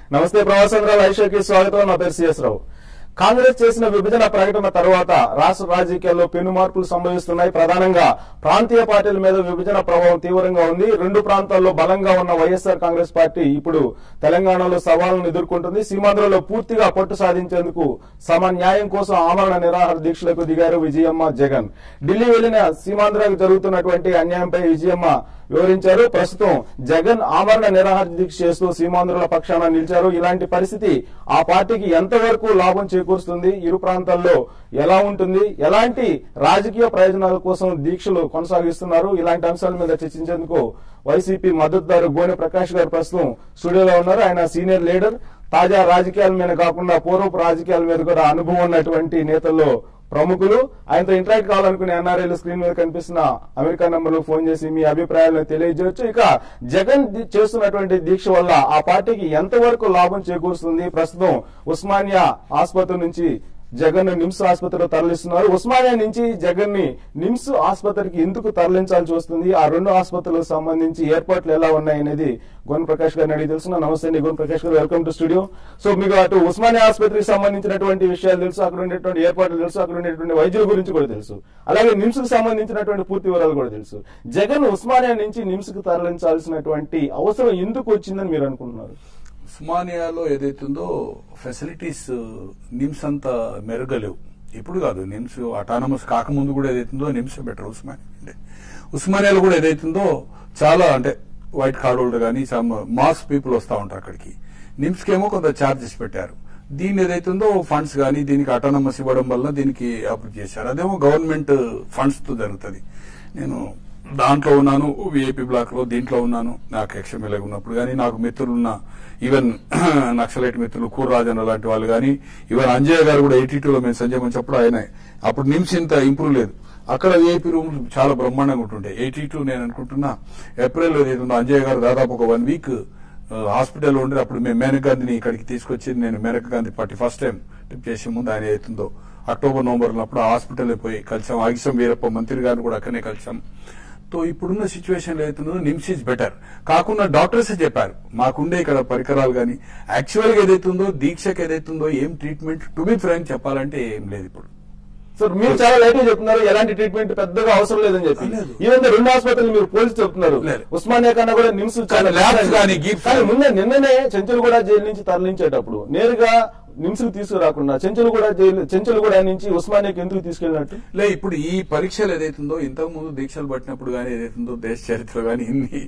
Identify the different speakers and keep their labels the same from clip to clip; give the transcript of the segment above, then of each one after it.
Speaker 1: నమస్తే ప్రవాసంద్రాల ఐషోకి స్వాగతం నా పేరు సిఎస్ రావు కాంగ్రెస్ చేసిన విభజన ప్రకటన తర్వాత రాష్ట్ర రాజకీయాల్లో పెను మార్పులు సంభవిస్తున్నాయి ప్రధానంగా ప్రాంతీయ పార్టీల మీద విభజన ప్రభావం తీవ్రంగా ఉంది రెండు ప్రాంతాల్లో బలంగా ఉన్న వైఎస్ఆర్ కాంగ్రెస్ పార్టీ ఇప్పుడు తెలంగాణలో సవాళ్లను ఎదుర్కొంటుంది సీమాంధ్రలో పూర్తిగా పట్టు సాధించేందుకు సమ న్యాయం కోసం ఆమరణ నిరాహార దీక్షలకు దిగారు విజయమ్మ జగన్ ఢిల్లీ వెళ్లిన సీమాంధ్రకు జరుగుతున్నటువంటి అన్యాయంపై విజయమ్మ వివరించారు ప్రస్తుతం జగన్ ఆమరణ నిరాహార దీక్ష చేస్తూ సీమాంధ్రుల పక్షాన నిలిచారు ఇలాంటి పరిస్థితి ఆ పార్టీకి ఎంతవరకు లాభం చేకూరుస్తుంది ఇరు ప్రాంతాల్లో ఎలా ఉంటుంది ఎలాంటి రాజకీయ ప్రయోజనాల కోసం దీక్షలు కొనసాగిస్తున్నారు ఇలాంటి అంశాల మీద చర్చించేందుకు వైసీపీ మద్దతుదారు గోనె ప్రకాష్ గారు ప్రస్తుతం స్టూడియోలో ఉన్నారు ఆయన సీనియర్ లీడర్ తాజా రాజకీయాల మీద కాకుండా పూర్వపు రాజకీయాల మీద కూడా అనుభవం ఉన్నటువంటి నేతల్లో ప్రముఖులు ఆయనతో ఇంటరాక్ట్ కావాలనుకునే ఎన్ఆర్ఐలు స్క్రీన్ మీద కనిపిస్తున్న అమెరికా నంబర్లు ఫోన్ చేసి మీ అభిప్రాయాలను తెలియజేయొచ్చు ఇక జగన్ ది- చేస్తున్నటువంటి దీక్ష వల్ల ఆ పార్టీకి ఎంతవరకు లాభం చేకూరుస్తుంది ప్రస్తుతం ఉస్మానియా ఆసుపత్రి నుంచి జగన్ నిమ్స్ ఆసుపత్రిలో తరలిస్తున్నారు ఉస్మానియా నుంచి జగన్ ని నిమ్స్ ఆసుపత్రికి ఎందుకు తరలించాల్సి వస్తుంది ఆ రెండు ఆసుపత్రులకు సంబంధించి ఏర్పాట్లు ఎలా ఉన్నాయనేది గోన్ ప్రకాష్ గారిని అడిగి తెలుసు నమస్తే అండి గోన్ ప్రకాష్ గారు వెల్కమ్ టు స్టూడియో సో మీకు అటు ఉస్మానియా ఆసుపత్రికి సంబంధించినటువంటి విషయాలు తెలుసు అక్కడ ఉండేటువంటి ఏర్పాట్లు తెలుసు అక్కడ ఉండేటువంటి వైద్యుల గురించి కూడా తెలుసు అలాగే నిమ్స్ కు సంబంధించినటువంటి పూర్తి వివరాలు కూడా తెలుసు జగన్ ఉస్మానియా నుంచి నిమ్స్ కు తరలించాల్సినటువంటి అవసరం ఎందుకు వచ్చిందని మీరు అనుకుంటున్నారు
Speaker 2: ఉస్మానియాలో ఏదైతుందో ఫెసిలిటీస్ నిమ్స్ అంత మెరుగలేవు ఇప్పుడు కాదు నిమ్స్ అటానమస్ కాకముందు కూడా ఏదైతుందో నిమ్స్ బెటర్ ఉస్మానియా అంటే ఉస్మానియాలో కూడా ఏదైతుందో చాలా అంటే వైట్ కార్డ్ హోల్డర్ కానీ సమ్ మాస్ పీపుల్ వస్తూ ఉంటారు అక్కడికి నిమ్స్ కేమో కొంత ఛార్జెస్ పెట్టారు దీన్ని ఏదైతుందో ఫండ్స్ కానీ దీనికి అటానమస్ ఇవ్వడం వల్ల దీనికి అప్రూవ్ చేశారు అదేమో గవర్నమెంట్ ఫండ్స్ తో జరుగుతుంది నేను దాంట్లో ఉన్నాను విఐపి బ్లాక్ లో దీంట్లో ఉన్నాను నాకు ఎక్స్ఎంఎల్ఏ ఉన్నప్పుడు కానీ నాకు మిత్రులున్న ఈవెన్ నక్సలైట్ మిత్రులు కూర్రాజన్ లాంటి వాళ్ళు కానీ ఈవెన్ అంజయ్య గారు కూడా ఎయిటీ లో మేము సంజయ్ మంచిప్పుడు ఆయన అప్పుడు నిమ్స్ ఇంత ఇంప్రూవ్ లేదు అక్కడ విఐపి రూమ్ చాలా బ్రహ్మాండంగా ఉంటుండే ఎయిటీ టూ నేను అనుకుంటున్నా ఏప్రిల్ ఏదైతుందో అంజయ్య గారు దాదాపు ఒక వన్ వీక్ హాస్పిటల్ ఉండి అప్పుడు మేము మేనక గాంధీని ఇక్కడికి తీసుకొచ్చి నేను Maneka Gandhi party first time trip చేసే ముందు ఆయన అవుతుందో అక్టోబర్ నవంబర్ అప్పుడు హాస్పిటల్ పోయి కలిసాం ఆగిసం వీరప్ప మంత్రి గారిని కూడా అక్కడనే కలిసాం తో ఇప్పుడున్న సిచ్యువేషన్ ఏదైతుందో నిమ్స్ ఈజ్ బెటర్ కాకుండా డాక్టర్స్ చెప్పారు మాకుండే ఇక్కడ పరికరాలు కానీ యాక్చువల్ గా ఏదైతుందో దీక్షకు ఏదైతుందో ఏం ట్రీట్మెంట్ టు బి ఫ్రాంక్ చెప్పాలంటే ఏం లేదు ఇప్పుడు
Speaker 1: సో మీరు చాలా లేట్ గా చెప్తున్నారు ఎలాంటి ట్రీట్మెంట్ పెద్దగా అవసరం లేదని చెప్పి
Speaker 2: లేదు.
Speaker 1: ఈవెన్ రెండు ఆసుపత్రులు మీరు పోలీసు చెప్తున్నారు
Speaker 2: లేదు.
Speaker 1: ఉస్మానియా కన్నా కూడా నిమ్స్ చాలా
Speaker 2: కానీ labs
Speaker 1: better.
Speaker 2: కానీ, గిఫ్ట్స్
Speaker 1: కానీ ముందే నిన్ననే చెంచులగూడ జైలు నుంచి తరలించేటప్పుడు నేరుగా నిమ్స్ కు తీసుకురాకుండా చెంచులగూడ జైలు చెంచులగూడ నుంచి ఉస్మానియాకి ఎందుకు తీసుకెళ్ళినట్టు
Speaker 2: లే ఇప్పుడు ఈ పరీక్షలు ఏదైతుందో ఇంతకు ముందు దీక్షలు పట్టినప్పుడు కానీ ఏదైతుందో దేశ చరిత్ర కానీ ఇన్ని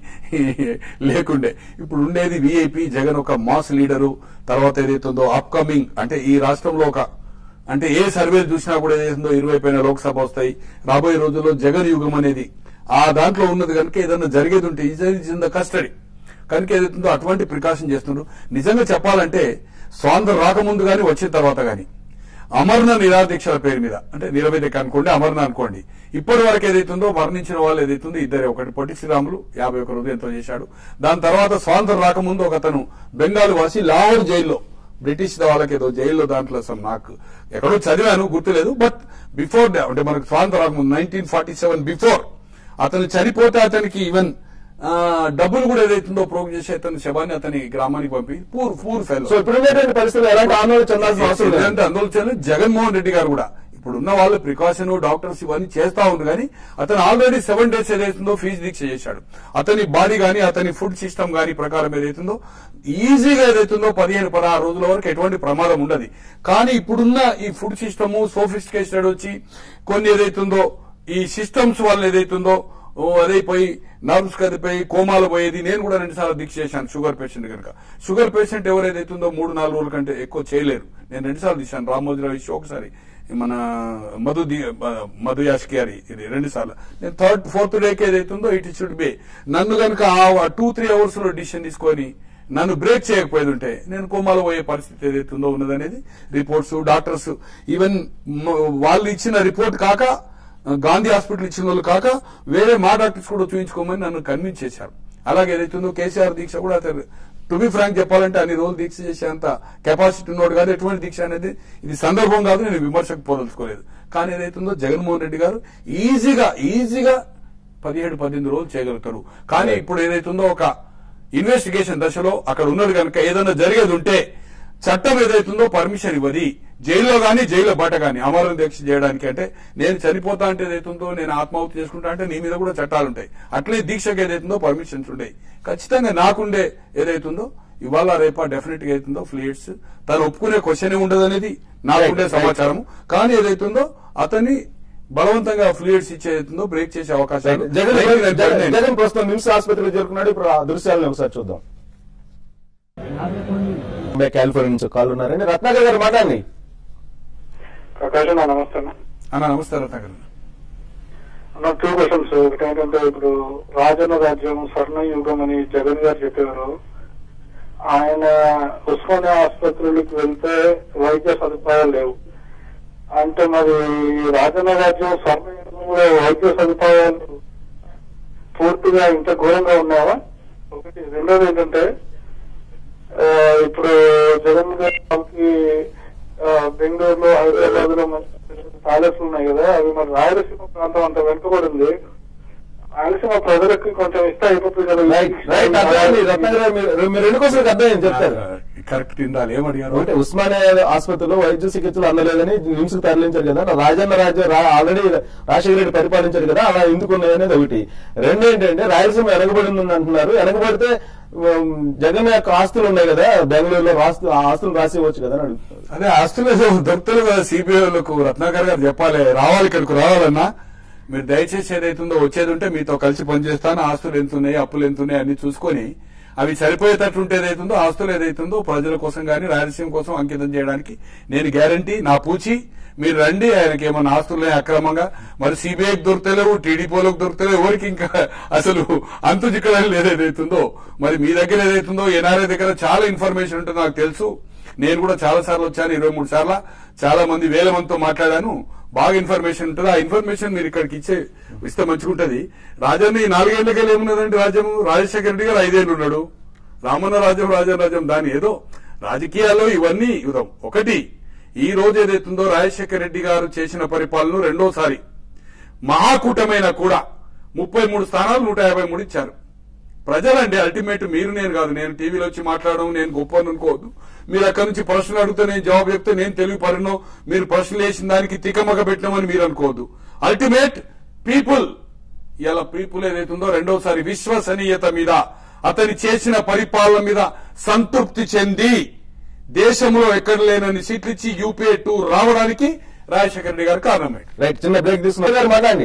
Speaker 2: లేకుండే ఇప్పుడు ఉండేది విఐపి జగన్ ఒక మాస్ లీడరు తర్వాత ఏదైతుందో అప్కమింగ్ అంటే ఈ రాష్ట్రంలో ఒక అంటే ఏ సర్వేలు చూసినా కూడా ఏదైతుందో ఇరవై పైన లోక్సభ వస్తాయి రాబోయే రోజుల్లో జగన్ యుగం అనేది ఆ దాంట్లో ఉన్నది కనుక ఏదన్నా జరిగేది ఉంటే ఈజ్ ఇన్ ద కస్టడీ కనుక ఏదైతుందో అటువంటి ప్రికాషన్ చేస్తున్నారు నిజంగా చెప్పాలంటే స్వాతంత్రం రాకముందు కానీ వచ్చిన తర్వాత కానీ అమరణ నిరాదీక్షల పేరు మీద అంటే నిరవేదిక అనుకోండి అమరణ అనుకోండి ఇప్పటి వరకు ఏదైతుందో మరణించిన వాళ్ళు ఏదైతుందో ఇద్దరే ఒకటి పొట్టి శ్రీరాములు యాభై ఒక రోజు ఎంతో చేశాడు దాని తర్వాత స్వాతంత్రం రాకముందు ఒక అతను బెంగాల్ వాసి లాహోర్ జైల్లో బ్రిటిష్ వాళ్ళకి ఏదో జైల్లో దాంట్లో some నాకు ఎక్కడో చదివాను గుర్తులేదు బట్ బిఫోర్ అంటే మనకు స్వాతంత్రం రాకముందు నైన్టీన్ ఫార్టీ సెవెన్ బిఫోర్ అతను చనిపోతే అతనికి ఈవెన్ డబ్బులు కూడా ఏదైతుందో ప్రోగ్ చేసి అతని శవాన్ని అతని గ్రామానికి పంపి పూర్ పూర్ ఫెలో
Speaker 1: సో ఇప్పుడు ఉండేటువంటి పరిస్థితులు ఎలాంటి ఆందోళన చెందాల్సిన అవసరం లేదు
Speaker 2: ఇదంతా ఆందోళన జగన్మోహన్ రెడ్డి గారు కూడా ఇప్పుడు ఉన్న వాళ్ళు ప్రికాషన్ డాక్టర్స్ ఇవన్నీ చేస్తా ఉంది కానీ అతను ఆల్రెడీ సెవెన్ డేస్ ఏదైతుందో ఫీజు దీక్ష చేశాడు అతని బాడీ గానీ అతని ఫుడ్ సిస్టమ్ గానీ ప్రకారం ఏదైతుందో ఈజీగా ఏదైతుందో పదిహేను పదహారు రోజుల వరకు ఎటువంటి ప్రమాదం ఉండదు కానీ ఇప్పుడున్న ఈ ఫుడ్ సిస్టమ్ సోఫిస్టికేటెడ్ వచ్చి కొన్ని ఏదైతుందో ఈ సిస్టమ్స్ వల్ల ఏదైతుందో ఓ అదైపోయి నర్వ్స్ కదిపోయి కోమాలు పోయేది నేను కూడా రెండు సార్లు దీక్ష చేశాను షుగర్ పేషెంట్ కనుక షుగర్ పేషెంట్ ఎవరైతుందో మూడు నాలుగు రోజుల కంటే ఎక్కువ చేయలేరు నేను రెండు సార్లు తీశాను రామోజీరావు ఇష్యూ ఒకసారి మన మధు ది- మధు యాష్కియారి ఇది రెండు సార్లు నేను థర్డ్ ఫోర్త్ డేకి ఏదైతుందో ఇట్ షుడ్ బే నన్ను కనుక ఆ టూ త్రీ అవర్స్ లో డిసిషన్ తీసుకొని నన్ను బ్రేక్ చేయకపోయేది ఉంటే నేను కోమాలో పోయే పరిస్థితి ఏదైతుందో ఉన్నదనేది రిపోర్ట్స్ డాక్టర్స్ ఈవెన్ మ- వాళ్ళు ఇచ్చిన రిపోర్ట్ కాక గాంధీ హాస్పిటల్ ఇచ్చిన వాళ్ళు కాక వేరే మా డాక్టర్స్ కూడా చూపించుకోమని నన్ను కన్విన్స్ చేశారు అలాగే ఏదైతుందో కేసీఆర్ దీక్ష కూడా అతను టు బి ఫ్రాంక్ చెప్పాలంటే అన్ని రోజులు దీక్ష చేసేంత కెపాసిటీ ఉన్నోడు కాదు ఎటువంటి దీక్ష అనేది ఇది సందర్భం కాదు నేను విమర్శకు పోదలుచుకోలేదు కానీ ఏదైతుందో జగన్మోహన్ రెడ్డి గారు ఈజీగా ఈజీగా పదిహేడు పద్దెనిమిది రోజులు చేయగలుగుతారు కానీ ఇప్పుడు ఏదైతుందో ఒక ఇన్వెస్టిగేషన్ దశలో అక్కడ ఉన్నది కనుక ఏదైనా జరిగేది ఉంటే చట్టం ఏదైతుందో పర్మిషన్ ఇవ్వది జైల్లో గానీ జైల్లో బయట గానీ అమరణ దీక్ష చేయడానికి అంటే నేను చనిపోతా అంటే ఏదైతుందో నేను ఆత్మాహుతి చేసుకుంటా అంటే నీ మీద కూడా చట్టాలు ఉంటాయి అట్లే దీక్షకు ఏదైతుందో పర్మిషన్స్ ఉంటాయి ఖచ్చితంగా నాకుండే ఏదైతుందో ఇవాళ రేపా డెఫినెట్ గా అవుతుందో ఫ్లీట్స్ తను ఒప్పుకునే క్వశ్చన్ ఉండదు అనేది నాకుండే
Speaker 1: Right, right.
Speaker 2: సమాచారం కానీ ఏదైతుందో అతన్ని బలవంతంగా ఫ్లూయిడ్స్ ఇచ్చేతుందో బ్రేక్ చేసే అవకాశాలు
Speaker 1: జగన్
Speaker 2: బ్రేక్ నేను
Speaker 1: జగన్-
Speaker 2: నేను-
Speaker 1: జగన్ ప్రస్తుతం నిమ్స్ ఆసుపత్రిలో చేరుకున్నాడు ఇప్పుడు ఆ దృశ్యాలను ఒకసారి చూద్దాం బాంబే కాలిఫోర్నియా నుంచి కాల్ ఉన్నారండి రత్నాకర్ గారు మాట్లాడండి
Speaker 3: ప్రకాష్ అన్న నమస్తే అన్న.
Speaker 2: అన్న నమస్తే రత్నాకర్
Speaker 3: అన్న టూ క్వశ్చన్స్ ఒకటి ఏంటంటే ఇప్పుడు రాజన్న రాజ్యం స్వర్ణ యుగం అని జగన్ గారు చెప్పారు ఆయన ఉస్మానియా ఆసుపత్రులకు వెళ్తే వైద్య సదుపాయాలు లేవు అంటే మరి ఈ రాజన్న రాజ్యం స్వర్ణ యుగంలో వైద్య సదుపాయాలు పూర్తిగా ఇంత ఘోరంగా ఉన్నాయా ఒకటి రెండోది ఏంటంటే ఆ, ఇప్పుడు జగన్ గారికి ఆ, బెంగళూరులో హైదరాబాద్ లో ప్యాలెస్లు ఉన్నాయి కదా అవి మరి రాయలసీమ ప్రాంతం అంత వెనుకబడింది రాయలసీమ ప్రజలకి కొంచెం ఇస్తే అయిపోతుంది కదా
Speaker 1: రైట్ రైట్ అర్థమైంది రత్నాకర్ గారు మీరు మీరు రెండు క్వశ్చన్లకు అర్థమైంది చెప్తారు
Speaker 2: కరెక్ట్ తిండాలి ఏమడిగారు
Speaker 1: ఒకటి ఉస్మానియా ఆసుపత్రిలో వైద్య చికిత్సలు అందలేదని నిమ్స్ కు తరలించారు కదా రాజన్న రాజ్యం ఆల్రెడీ రాజశేఖర రెడ్డి పరిపాలించారు కదా అలా ఎందుకు ఉన్నాయి అనేది ఒకటి రెండు ఏంటంటే రాయలసీమ వెనకబడింది అంటున్నారు వెనకబడితే ఉమ్, జగన్ యొక్క ఆస్తులు ఉన్నాయి కదా బెంగళూరులో రాస్తు ఆ ఆస్తులు రాసి ఇవ్వచ్చు కదా అని అడుగుతున్నారు
Speaker 2: అదే ఆస్తులు దొరుకుతలు కదా సిబిఐలకు రత్నాకర్ గారు చెప్పాలి రావాలి ఇక్కడికి రావాలన్నా మీరు దయచేసి ఏదైతుందో వచ్చేది ఉంటే మీతో కలిసి పనిచేస్తాను ఆస్తులు ఎంత ఉన్నాయి అప్పులు ఎంత ఉన్నాయి అన్ని చూసుకొని అవి సరిపోయేటట్టుంటే ఏదైతుందో ఆస్తులు ఏదైతుందో ప్రజల కోసం గానీ రాయలసీమ కోసం అంకితం చేయడానికి నేను గ్యారంటీ నా పూచి మీరు రండి ఆయనకి ఏమన్నా ఆస్తులు అక్రమంగా మరి సిబిఐకి దొరుకుతలేవు టీడీపీలకు దొరుకుతలేవు ఎవరికి ఇంకా అసలు అంతు చిక్కడం లేదేదైతుందో మరి మీ దగ్గర ఏదైతుందో ఎన్ఆర్ఐ దగ్గర చాలా ఇన్ఫర్మేషన్ ఉంటుందో నాకు తెలుసు నేను కూడా చాలా సార్లు వచ్చాను ఇరవై మూడు సార్లు చాలా మంది వేల మందితో మాట్లాడాను బాగా ఇన్ఫర్మేషన్ ఉంటుంది ఆ ఇన్ఫర్మేషన్ మీరు ఇక్కడికి ఇచ్చే ఇస్తే మంచిగుంటది రాజన్న ఈ నాలుగేళ్లకెళ్ళి ఏమున్నదండి రాజ్యము రాజశేఖర రెడ్డి గారు ఐదేళ్లు ఉన్నాడు రామన్న రాజ్యం రాజన్ రాజ్యం దాని ఏదో రాజకీయాల్లో ఇవన్నీ ఇవ్వడం ఒకటి ఈ రోజు ఏదైతుందో రాజశేఖర రెడ్డి గారు చేసిన పరిపాలన రెండోసారి మహాకూటమైన కూడా ముప్పై మూడు స్థానాలు నూట యాభై మూడు ఇచ్చారు ప్రజలండి అల్టిమేట్ మీరు నేను కాదు నేను టీవీలో వచ్చి మాట్లాడడం నేను గొప్ప అని అనుకోవద్దు మీరు అక్కడి నుంచి ప్రశ్నలు అడిగితే నేను జవాబు చెప్తే నేను తెలుగు పరిణం మీరు ప్రశ్నలు వేసిన దానికి తికమక పెట్టినామని మీరు అనుకోవద్దు అల్టిమేట్ పీపుల్ ఇలా పీపుల్ ఏదైతుందో రెండోసారి విశ్వసనీయత మీద అతని చేసిన పరిపాలన మీద సంతృప్తి చెంది దేశంలో ఎక్కడ లేనని సీట్లు ఇచ్చి యూపీఏ టూ రావడానికి రాజశేఖర రెడ్డి గారు కారణమే
Speaker 1: రైట్ చిన్న బ్రేక్ తీసుకున్నారు గారు మాట్లాడండి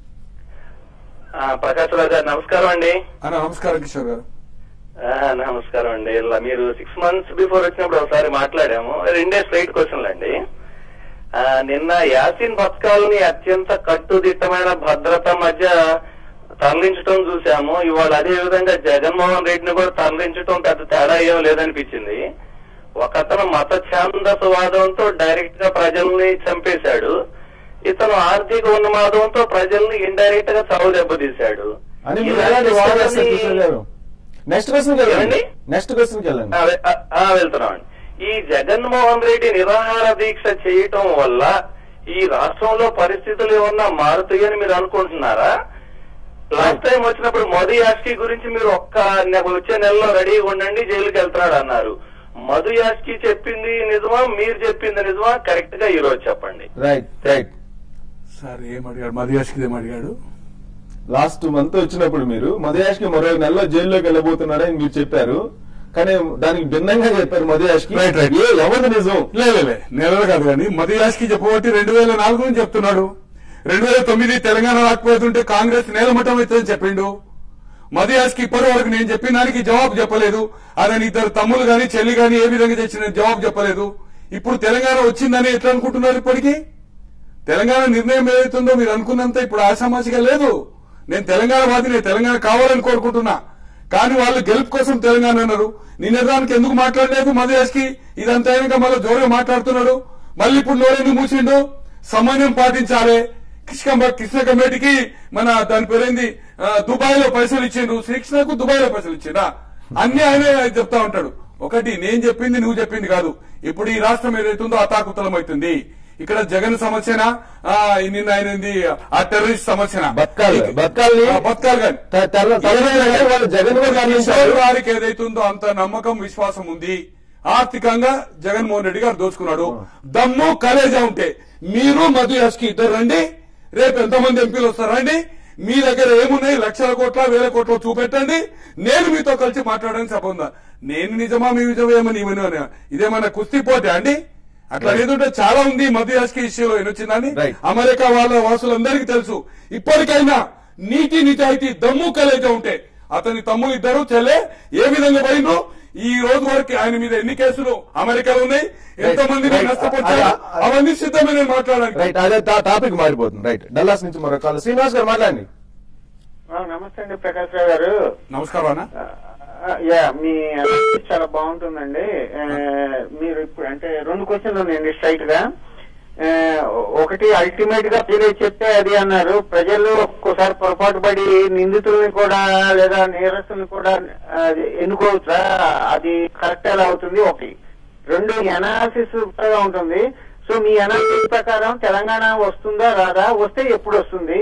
Speaker 4: ఆ, ప్రకాష్ రావు గారు నమస్కారం అండి
Speaker 2: అన్న నమస్కారం కిషోర్ గారు
Speaker 4: ఆ, నమస్కారం అండి ఇలా మీరు సిక్స్ మంత్స్ బిఫోర్ వచ్చినప్పుడు ఒకసారి మాట్లాడాము రెండే స్ట్రైట్ క్వశ్చన్లు అండి ఆ, నిన్న యాసిన్ పథకాలని అత్యంత కట్టుదిట్టమైన భద్రత మధ్య తరలించడం చూసాము ఇవాళ అదే విధంగా జగన్మోహన్ రెడ్డిని కూడా తరలించడం పెద్ద తేడా ఏం లేదనిపించింది ఒకతను మత ఛాందసవాదంతో డైరెక్ట్ గా ప్రజల్ని చంపేశాడు ఇతను ఆర్థిక ఉన్మాదంతో ప్రజల్ని ఇండైరెక్ట్ గా చదువు దెబ్బతీశాడు
Speaker 1: అని మీరు ఎలా డిస్కస్ చేస్తారు కిషోర్ గారు నెక్స్ట్ క్వశ్చన్ వెళ్ళండి
Speaker 4: ఏమండి?
Speaker 1: నెక్స్ట్ క్వశ్చన్ వెళ్ళండి
Speaker 4: ఆ, వె- ఆ, ఆ, వెళ్తున్నామండి ఈ జగన్మోహన్ రెడ్డి నిరాహార దీక్ష చేయటం వల్ల ఈ రాష్ట్రంలో పరిస్థితులు ఏమన్నా మారుతాయని మీరు అనుకుంటున్నారా లాస్ట్ టైం వచ్చినప్పుడు మధు యాష్కి గురించి మీరు ఒక్క నె- వచ్చే నెలలో రెడీగా ఉండండి జైలుకి వెళ్తున్నాడు అన్నారు మధు యాష్కి చెప్పింది నిజమా మీరు చెప్పింది నిజమా కరెక్ట్ గా ఈ రోజు చెప్పండి
Speaker 1: రైట్ రైట్
Speaker 2: సార్ ఏం అడిగాడు మధుయాష్కి ఏం అడిగాడు
Speaker 1: లాస్ట్ మంత్ వచ్చినప్పుడు మీరు మధుయాష్ కి మరో నెలలో జైల్లోకి వెళ్ళబోతున్నాడని మీరు చెప్పారు కానీ దానికి భిన్నంగా చెప్పారు మధుయాష్ కి
Speaker 2: Right, right.
Speaker 1: ఏ ఎవరిది నిజం
Speaker 2: లేలే నెలలు కాదు కానీ మధుయాష్కి చెప్పబట్టి రెండు వేల నాలుగు అని చెప్తున్నాడు రెండు వేల తొమ్మిది తెలంగాణ రాకపోతుంటే కాంగ్రెస్ నేలమట్టం అవుతుందని చెప్పిండు మధుయాష్కి ఇప్పటి వరకు నేను చెప్పిన దానికి జవాబు చెప్పలేదు అతని ఇద్దరు తమ్ములు గాని చెల్లి గాని ఏ విధంగా తెచ్చిన జవాబు చెప్పలేదు ఇప్పుడు తెలంగాణ వచ్చిందని ఎట్లా అనుకుంటున్నారు ఇప్పటికీ తెలంగాణ నిర్ణయం ఏదైతుందో మీరు అనుకున్నంత ఇప్పుడు ఆశామాసిగా లేదు నేను తెలంగాణ వాదిని తెలంగాణ కావాలని కోరుకుంటున్నా కానీ వాళ్ళు గెలుపు కోసం తెలంగాణ అన్నారు నిన్నదానికి ఎందుకు మాట్లాడలేదు మధుయాష్కి ఇదంతా అయినాక మళ్ళీ జోరుగా మాట్లాడుతున్నాడు మళ్ళీ ఇప్పుడు నోరెందుకు మూసిండు సమన్వయం పాటించాలి కృష్ణ కృష్ణ కమిటీకి మన దాని పేరేంది ఆ, దుబాయ్ లో పైసలు ఇచ్చిండు శ్రీకృష్ణకు దుబాయ్ లో పైసలు ఇచ్చిండా అన్ని ఆయనే చెప్తా ఉంటాడు ఒకటి నేను చెప్పింది నువ్వు చెప్పింది కాదు ఇప్పుడు ఈ రాష్ట్రం ఏదైతుందో అతాకుతలం అవుతుంది ఇక్కడ జగన్ సమస్యనా ఆ, నిన్న ఆయన ఏంది, ఆ టెర్రరిస్ట్ సమస్యనా
Speaker 1: బతకాలి బతకాలి
Speaker 2: ఆ, బతకాలి కానీ
Speaker 1: త- తెల్ల- తెలంగాణ కానీ వాళ్ళు జగన్ కూడా
Speaker 2: కిషోర్
Speaker 1: గమనించారు
Speaker 2: గారికి ఏదైతుందో అంత నమ్మకం విశ్వాసం ఉంది ఆర్థికంగా జగన్మోహన్ రెడ్డి గారు దోచుకున్నాడు దమ్ము కలేజా ఉంటే మీరు మధు యాష్కి ఇద్దరు రండి రేపు ఎంతమంది ఎంపీలు వస్తారు రండి మీ దగ్గర ఏమున్నాయి లక్షల కోట్ల వేల కోట్ల చూపెట్టండి నేను మీతో కలిసి మాట్లాడడానికి సభ ఉందా నేను నిజమా మీ నిజమేమని ఇవన్నీ ఇదేమన్నా కుస్తీ పోతే అండి అట్లా ఏదంటే చాలా ఉంది మధు యాష్కి ఇష్యూలో ఏమొచ్చిందని
Speaker 1: Right.
Speaker 2: అమెరికా వాళ్ళ వాసులందరికీ తెలుసు ఇప్పటికైనా నీతి నిజాయితీ దమ్ము కలేజా ఉంటే అతని తమ్ముడు ఇద్దరు చెల్లె ఏ విధంగా పోయిందో ఈ రోజు వరకు ఆయన మీద ఎన్ని కేసులు అమెరికాలో ఉన్నాయి ఎంత మందిని
Speaker 1: Right.
Speaker 2: నష్టపరిచారు
Speaker 1: అలా-
Speaker 2: అవన్నీ సిద్ధమే నేను మాట్లాడడానికి
Speaker 1: రైట్ అదే తా- టాపిక్ మారిపోతుంది రైట్ డల్లాస్ నుంచి మరో కాల్ శ్రీనివాస్ గారు మాట్లాడండి
Speaker 3: ఆ, నమస్తే అండి ప్రకాష్ రావు గారు
Speaker 2: నమస్కారం అన్న
Speaker 3: ఆ, ఆ, యా మీ అనాలిసిస్ చాలా బాగుంటుందండి ఆ, మీరు ఇప్పుడు అంటే రెండు క్వశ్చన్లు ఉన్నాయండి స్ట్రైట్ గా ఆ, ఒకటి అల్టిమేట్ గా మీరే చెప్తే అది అన్నారు ప్రజలు ఒక్కోసారి పొరపాటు పడి నిందితుల్ని కూడా లేదా నేరస్తుల్ని కూడా ఆ, ఎన్నుకోవచ్చా అది కరెక్ట్ ఎలా అవుతుంది ఒకటి రెండు అనాలిసిస్ గా ఉంటుంది సో మీ అనాలిసిస్ ప్రకారం తెలంగాణ వస్తుందా రాదా వస్తే ఎప్పుడు వస్తుంది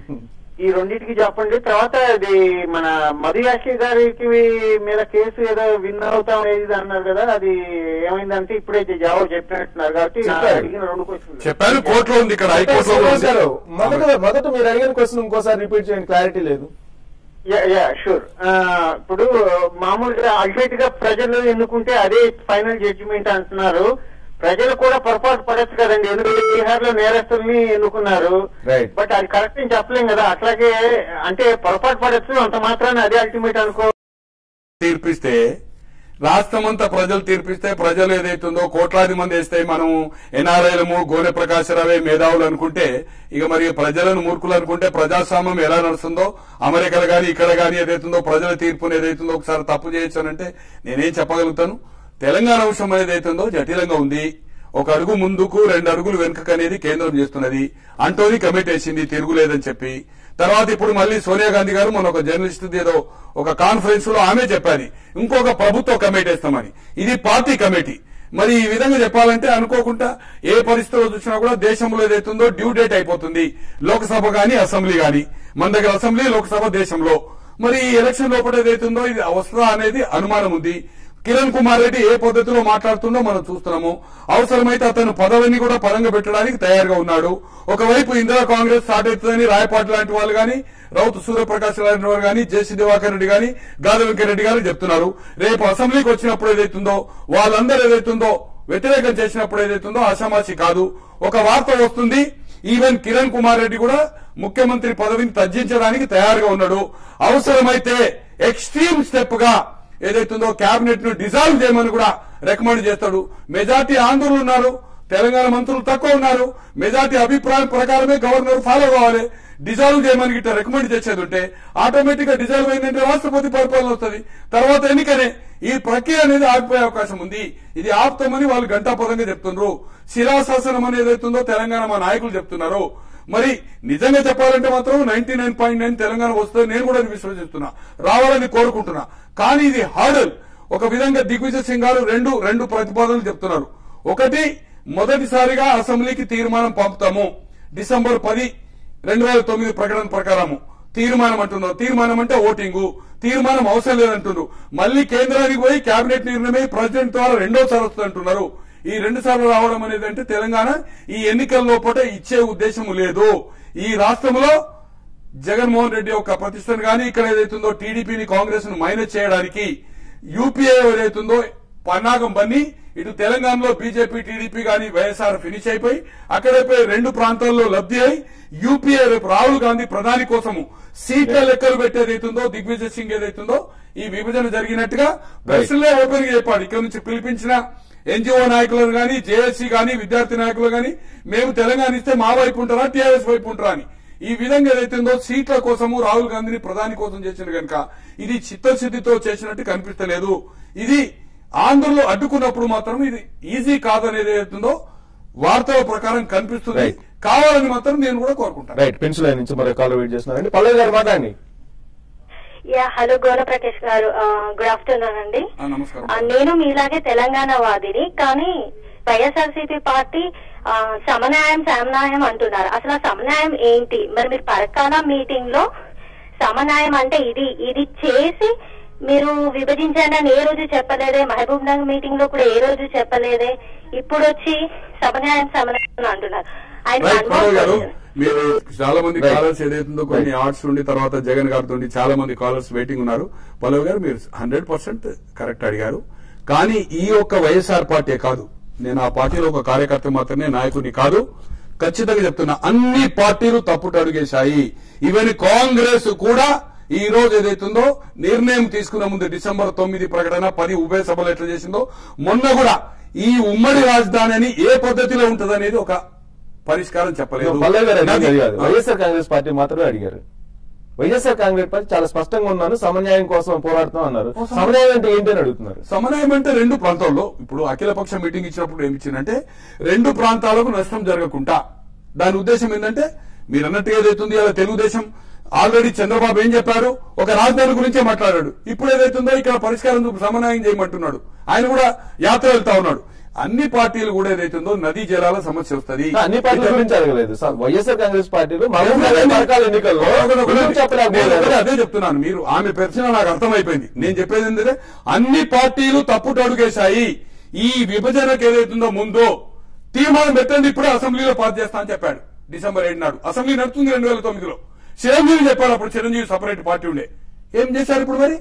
Speaker 3: ఈ రెండింటికి చెప్పండి తర్వాత ఇది మన మధు యాష్కి గారికి మీద కేసు ఏదో విన్ అవుతాం అనేది అన్నారు కదా అది ఏమైందంటే ఇప్పుడే జవాబు చెప్పినట్టున్నారు కాబట్టి నా
Speaker 1: చెప్పారు.
Speaker 3: అడిగిన రెండు క్వశ్చన్లు
Speaker 2: చెప్పాను కోర్టులో ఉంది ఇక్కడ హైకోర్టులో కూడా
Speaker 1: శ్రీనివాస్ గారు
Speaker 2: ఉంది.
Speaker 1: మొదట మొదట మీరు అడిగిన క్వశ్చన్ ఇంకోసారి రిపీట్ చేయండి క్లారిటీ లేదు
Speaker 3: యా యా షూర్ ఇప్పుడు మామూలుగా అల్టిమేట్ గా ప్రజలు ఎన్నుకుంటే అదే ఫైనల్ జడ్జిమెంట్ అంటున్నారు ప్రజలు కూడా పొరపాటు పడచ్చు కదండి ఎందుకంటే బీహార్ లో నేరస్తుల్ని ఎన్నుకున్నారు
Speaker 1: Right.
Speaker 3: బట్ అది కరెక్ట్ అని చెప్పలేం కదా అట్లాగే అంటే పొరపాటు పడచ్చు అంత మాత్రాన అదే అల్టిమేట్ అనుకో
Speaker 2: తీర్పిస్తే రాష్ట్రమంతా ప్రజలు తీర్పిస్తే ప్రజలు ఏదైతుందో కోట్లాది మంది వేస్తే మనం ఎన్ఆర్ఐలము గోనె ప్రకాశరావే మేధావులు అనుకుంటే ఇక మరి ప్రజలను మూర్ఖులు అనుకుంటే ప్రజాస్వామ్యం ఎలా నడుస్తుందో అమెరికాలో గాని ఇక్కడ గాని ఏదైతుందో ప్రజల తీర్పును ఏదైతుందో ఒకసారి తప్పు చేయొచ్చానంటే నేనేం చెప్పగలుగుతాను తెలంగాణ అంశం అనేది ఏదైతుందో జటిలంగా ఉంది ఒక అడుగు ముందుకు రెండు అడుగులు వెనుకకు అనేది కేంద్రం చేస్తున్నది అంటోని కమిటీ వేసింది తిరుగులేదని చెప్పి తర్వాత ఇప్పుడు మళ్ళీ సోనియా గాంధీ గారు మన ఒక జర్నలిస్ట్ ఏదో ఒక కాన్ఫరెన్స్ లో ఆమె చెప్పారు ఇంకొక ప్రభుత్వ కమిటీ వేస్తామని ఇది పార్టీ కమిటీ మరి ఈ విధంగా చెప్పాలంటే అనుకోకుండా ఏ పరిస్థితిలో చూసినా కూడా దేశంలో ఏదైతుందో డ్యూ డేట్ అయిపోతుంది లోక్సభ గాని అసెంబ్లీ గాని మన దగ్గర అసెంబ్లీ లోక్సభ దేశంలో మరి ఈ ఎలక్షన్ లోపల ఏదైతుందో ఇది వస్తుందా అనేది అనుమానం ఉంది కిరణ్ కుమార్ రెడ్డి ఏ పద్ధతిలో మాట్లాడుతుందో మనం చూస్తున్నాము అవసరమైతే అతను పదవిని కూడా పరంగా పెట్టడానికి తయారుగా ఉన్నాడు ఒకవైపు ఇందిరా కాంగ్రెస్ స్టార్ట్ అవుతుందని రాయపాటి లాంటి వాళ్ళు గాని రౌత్ సూర్యప్రకాశ్ లాంటి వారు గాని జేసీ దివాకర్ రెడ్డి గాని గాలి వెంకరెడ్డి గారు చెప్తున్నారు రేపు అసెంబ్లీకి వచ్చినప్పుడు ఏదైతుందో వాళ్ళందరూ ఏదైతుందో వ్యతిరేకం చేసినప్పుడు ఏదైతుందో అసమాసి కాదు ఒక వార్త వస్తుంది ఈవెన్ కిరణ్ కుమార్ రెడ్డి కూడా ముఖ్యమంత్రి పదవిని తగ్గించడానికి తయారుగా ఉన్నాడు అవసరమైతే ఎక్స్ట్రీమ్ స్టెప్ గా ఏదైతుందో కేబినెట్ ను డిజాల్వ్ చేయమని కూడా రికమెండ్ చేస్తాడు మెజార్టీ ఆందోళన ఉన్నారు తెలంగాణ మంత్రులు తక్కువ ఉన్నారు మెజార్టీ అభిప్రాయం ప్రకారమే గవర్నర్ ఫాలో కావాలి డిజాల్వ్ చేయమని గిట్ట రికమెండ్ చేసేది ఉంటే ఆటోమేటిక్ గా డిజాల్వ్ అయిందంటే రాష్ట్రపతి పరిపాలన వస్తుంది తర్వాత ఎన్నికనే ఈ ప్రక్రియ అనేది ఆగిపోయే అవకాశం ఉంది ఇది ఆపుతామని వాళ్ళు గంటాపదంగా చెప్తున్నారు శిలాశాసనం అనేది ఏదైతుందో తెలంగాణ మా నాయకులు చెప్తున్నారు మరి నిజంగా చెప్పాలంటే మాత్రం ninety nine point nine Telangana వస్తుంది నేను కూడా విశ్వసిస్తున్నా రావాలని కోరుకుంటున్నా కానీ ఇది హార్డల్ ఒక విధంగా దిగ్విజయ్ సింగ్ గారు రెండు రెండు ప్రతిపాదనలు చెప్తున్నారు ఒకటి మొదటిసారిగా అసెంబ్లీకి తీర్మానం పంపుతాము డిసెంబర్ పది రెండు వేల తొమ్మిది ప్రకటన ప్రకారము తీర్మానం అంటున్నారు తీర్మానం అంటే ఓటింగు తీర్మానం అవసరం లేదంటున్నారు మళ్ళీ కేంద్రానికి పోయి కేబినెట్ నిర్ణయమై ప్రెసిడెంట్ ద్వారా రెండోసారి వస్తుంది అంటున్నారు ఈ రెండు సార్లు రావడం అనేది అంటే తెలంగాణ ఈ ఎన్నికల లోపల ఇచ్చే ఉద్దేశం లేదు ఈ రాష్ట్రంలో జగన్మోహన్ రెడ్డి యొక్క ప్రతిష్టను గానీ ఇక్కడ ఏదైతుందో టీడీపీని కాంగ్రెస్ ను మైనస్ చేయడానికి యూపీఏ ఏదైతుందో పన్నాగం బన్ని ఇటు తెలంగాణలో బీజేపీ టీడీపీ గాని వైఎస్ఆర్ ఫినిష్ అయిపోయి అక్కడైపోయి రెండు ప్రాంతాల్లో లబ్ధి అయి యూపీఏ రేపు రాహుల్ గాంధీ ప్రధాని కోసము సీట్ల లెక్కలు పెట్టేది అవుతుందో దిగ్విజయ్ సింగ్ ఏదైతుందో ఈ విభజన జరిగినట్టుగా ప్రశ్నలే ఓపెన్ గా చెప్పాడు ఇక్కడ నుంచి పిలిపించిన ఎన్జిఓ నాయకులను గాని జేఏసీ గాని విద్యార్థి నాయకులు గాని మేము తెలంగాణ ఇస్తే మా వైపు ఉంటారా టీఆర్ఎస్ వైపు ఉంటారా అని ఈ విధంగా ఏదైతుందో సీట్ల కోసము రాహుల్ గాంధీని ప్రధాని కోసం చేసిన కనుక ఇది చిత్తశుద్ధితో చేసినట్టు కనిపిస్తలేదు ఇది ఆంధ్రలో అడ్డుకున్నప్పుడు మాత్రం ఇది ఈజీ కాదనేది ఏదైతుందో వార్తల ప్రకారం కనిపిస్తుంది
Speaker 1: Right.
Speaker 2: కావాలని మాత్రం నేను కూడా కోరుకుంటాను
Speaker 1: రైట్ పెన్సిల్ లైన్ నుంచి మరో కాల్ వెయిట్ చేస్తున్నారండి పల్లవి గారు మాట్లాడండి
Speaker 5: యా హలో గౌర ప్రకాష్ గారు గుడ్ ఆఫ్టర్నూన్ అండి
Speaker 2: ఆ, నమస్కారం
Speaker 5: ఆ, నేను మీలాగే తెలంగాణ వాదిని కానీ వైఎస్ఆర్సీపీ పార్టీ ఆ, సమన్యాయం సమన్యాయం అంటున్నారు అసలు ఆ సమన్యాయం ఏంటి మరి మీరు పరకాల మీటింగ్ లో సమన్యాయం అంటే ఇది ఇది చేసి మీరు విభజించండి అని ఏ రోజు చెప్పలేదే మహబూబ్ నగర్ మీటింగ్ లో కూడా ఏ రోజు చెప్పలేదే ఇప్పుడు వచ్చి సమన్యాయం సమన్యాయం అని అంటున్నారు ఆయన
Speaker 2: రైట్ పల్లవి గారు
Speaker 5: అనుభవం
Speaker 2: మీరు చాలా మంది
Speaker 1: Right.
Speaker 2: కాలర్స్ ఏదైతుందో కొన్ని ఆర్ట్స్ ఉండి తర్వాత జగన్ గారితో ఉండి చాలా మంది కాలర్స్ వెయిటింగ్ ఉన్నారు పల్లవి గారు మీరు హండ్రెడ్ పర్సెంట్ కరెక్ట్ అడిగారు కానీ ఈ ఒక్క వైఎస్ఆర్ పార్టీ కాదు నేను ఆ పార్టీలో ఒక కార్యకర్త మాత్రమే నాయకుని కాదు ఖచ్చితంగా చెప్తున్నా అన్ని పార్టీలు తప్పుట అడుగేశాయి ఈవెన్ కాంగ్రెస్ కూడా ఈ రోజు ఏదైతుందో నిర్ణయం తీసుకున్న ముందు డిసెంబర్ తొమ్మిది ప్రకటన పది ఉభయ సభలు ఎట్లా చేసిందో మొన్న కూడా ఈ ఉమ్మడి రాజధాని అని ఏ పద్ధతిలో ఉంటదనేది ఒక పరిష్కారం చెప్పలేదు
Speaker 1: పల్లవి గారు అడిగింది అది కాదు.
Speaker 2: నది-
Speaker 1: వైఎస్ఆర్ కాంగ్రెస్ పార్టీ మాత్రమే అడిగారు వైఎస్ఆర్ కాంగ్రెస్ పార్టీ చాలా స్పష్టంగా ఉన్నాను సమన్యాయం కోసం పోరాడుతాం అన్నారు సమన్యాయం అంటే ఏంటి అని అడుగుతున్నారు
Speaker 2: సమన్వయం అంటే రెండు ప్రాంతాల్లో ఇప్పుడు అఖిలపక్ష మీటింగ్ ఇచ్చినప్పుడు ఏమి ఇచ్చిందంటే రెండు ప్రాంతాలకు నష్టం జరగకుండా దాని ఉద్దేశం ఏంటంటే మీరు అన్నట్టు ఏదైతుంది అలా తెలుగుదేశం ఆల్రెడీ చంద్రబాబు ఏం చెప్పారు ఒక రాజధాని గురించే మాట్లాడాడు ఇప్పుడు ఏదైతుందో ఇక్కడ పరిష్కారం చూపు సమన్వయం చేయమంటున్నాడు ఆయన కూడా యాత్ర వెళ్తా ఉన్నాడు అన్ని పార్టీలు కూడా ఏదైతుందో నదీ జలాల సమస్య వస్తుంది
Speaker 1: అన్ని పార్టీల గురించి అడగలేదు స- వైఎస్ఆర్ కాంగ్రెస్ పార్టీలు మహబూబ్ నగర్ పథకాల ఎన్నికల్లో ఎందుకు చెప్పలేకపోయారు?
Speaker 2: నేను ఒకటే అదే చెప్తున్నాను మీరు ఆమె ప్రశ్న నాకు అర్థమైపోయింది నేను చెప్పేది ఏంటంటే అన్ని పార్టీలు తప్పుట అడుగేశాయి ఈ విభజనకు ఏదైతుందో ముందో తీర్మానం పెట్టండి ఇప్పుడే అసెంబ్లీలో పాస్ చేస్తా అని చెప్పాడు డిసెంబర్ ఏడు నాడు అసెంబ్లీ నడుస్తుంది రెండు వేల తొమ్మిదిలో చిరంజీవి చెప్పాడు అప్పుడు చిరంజీవి సపరేట్ పార్టీ ఉండే ఏం చేశారు ఇప్పుడు మరి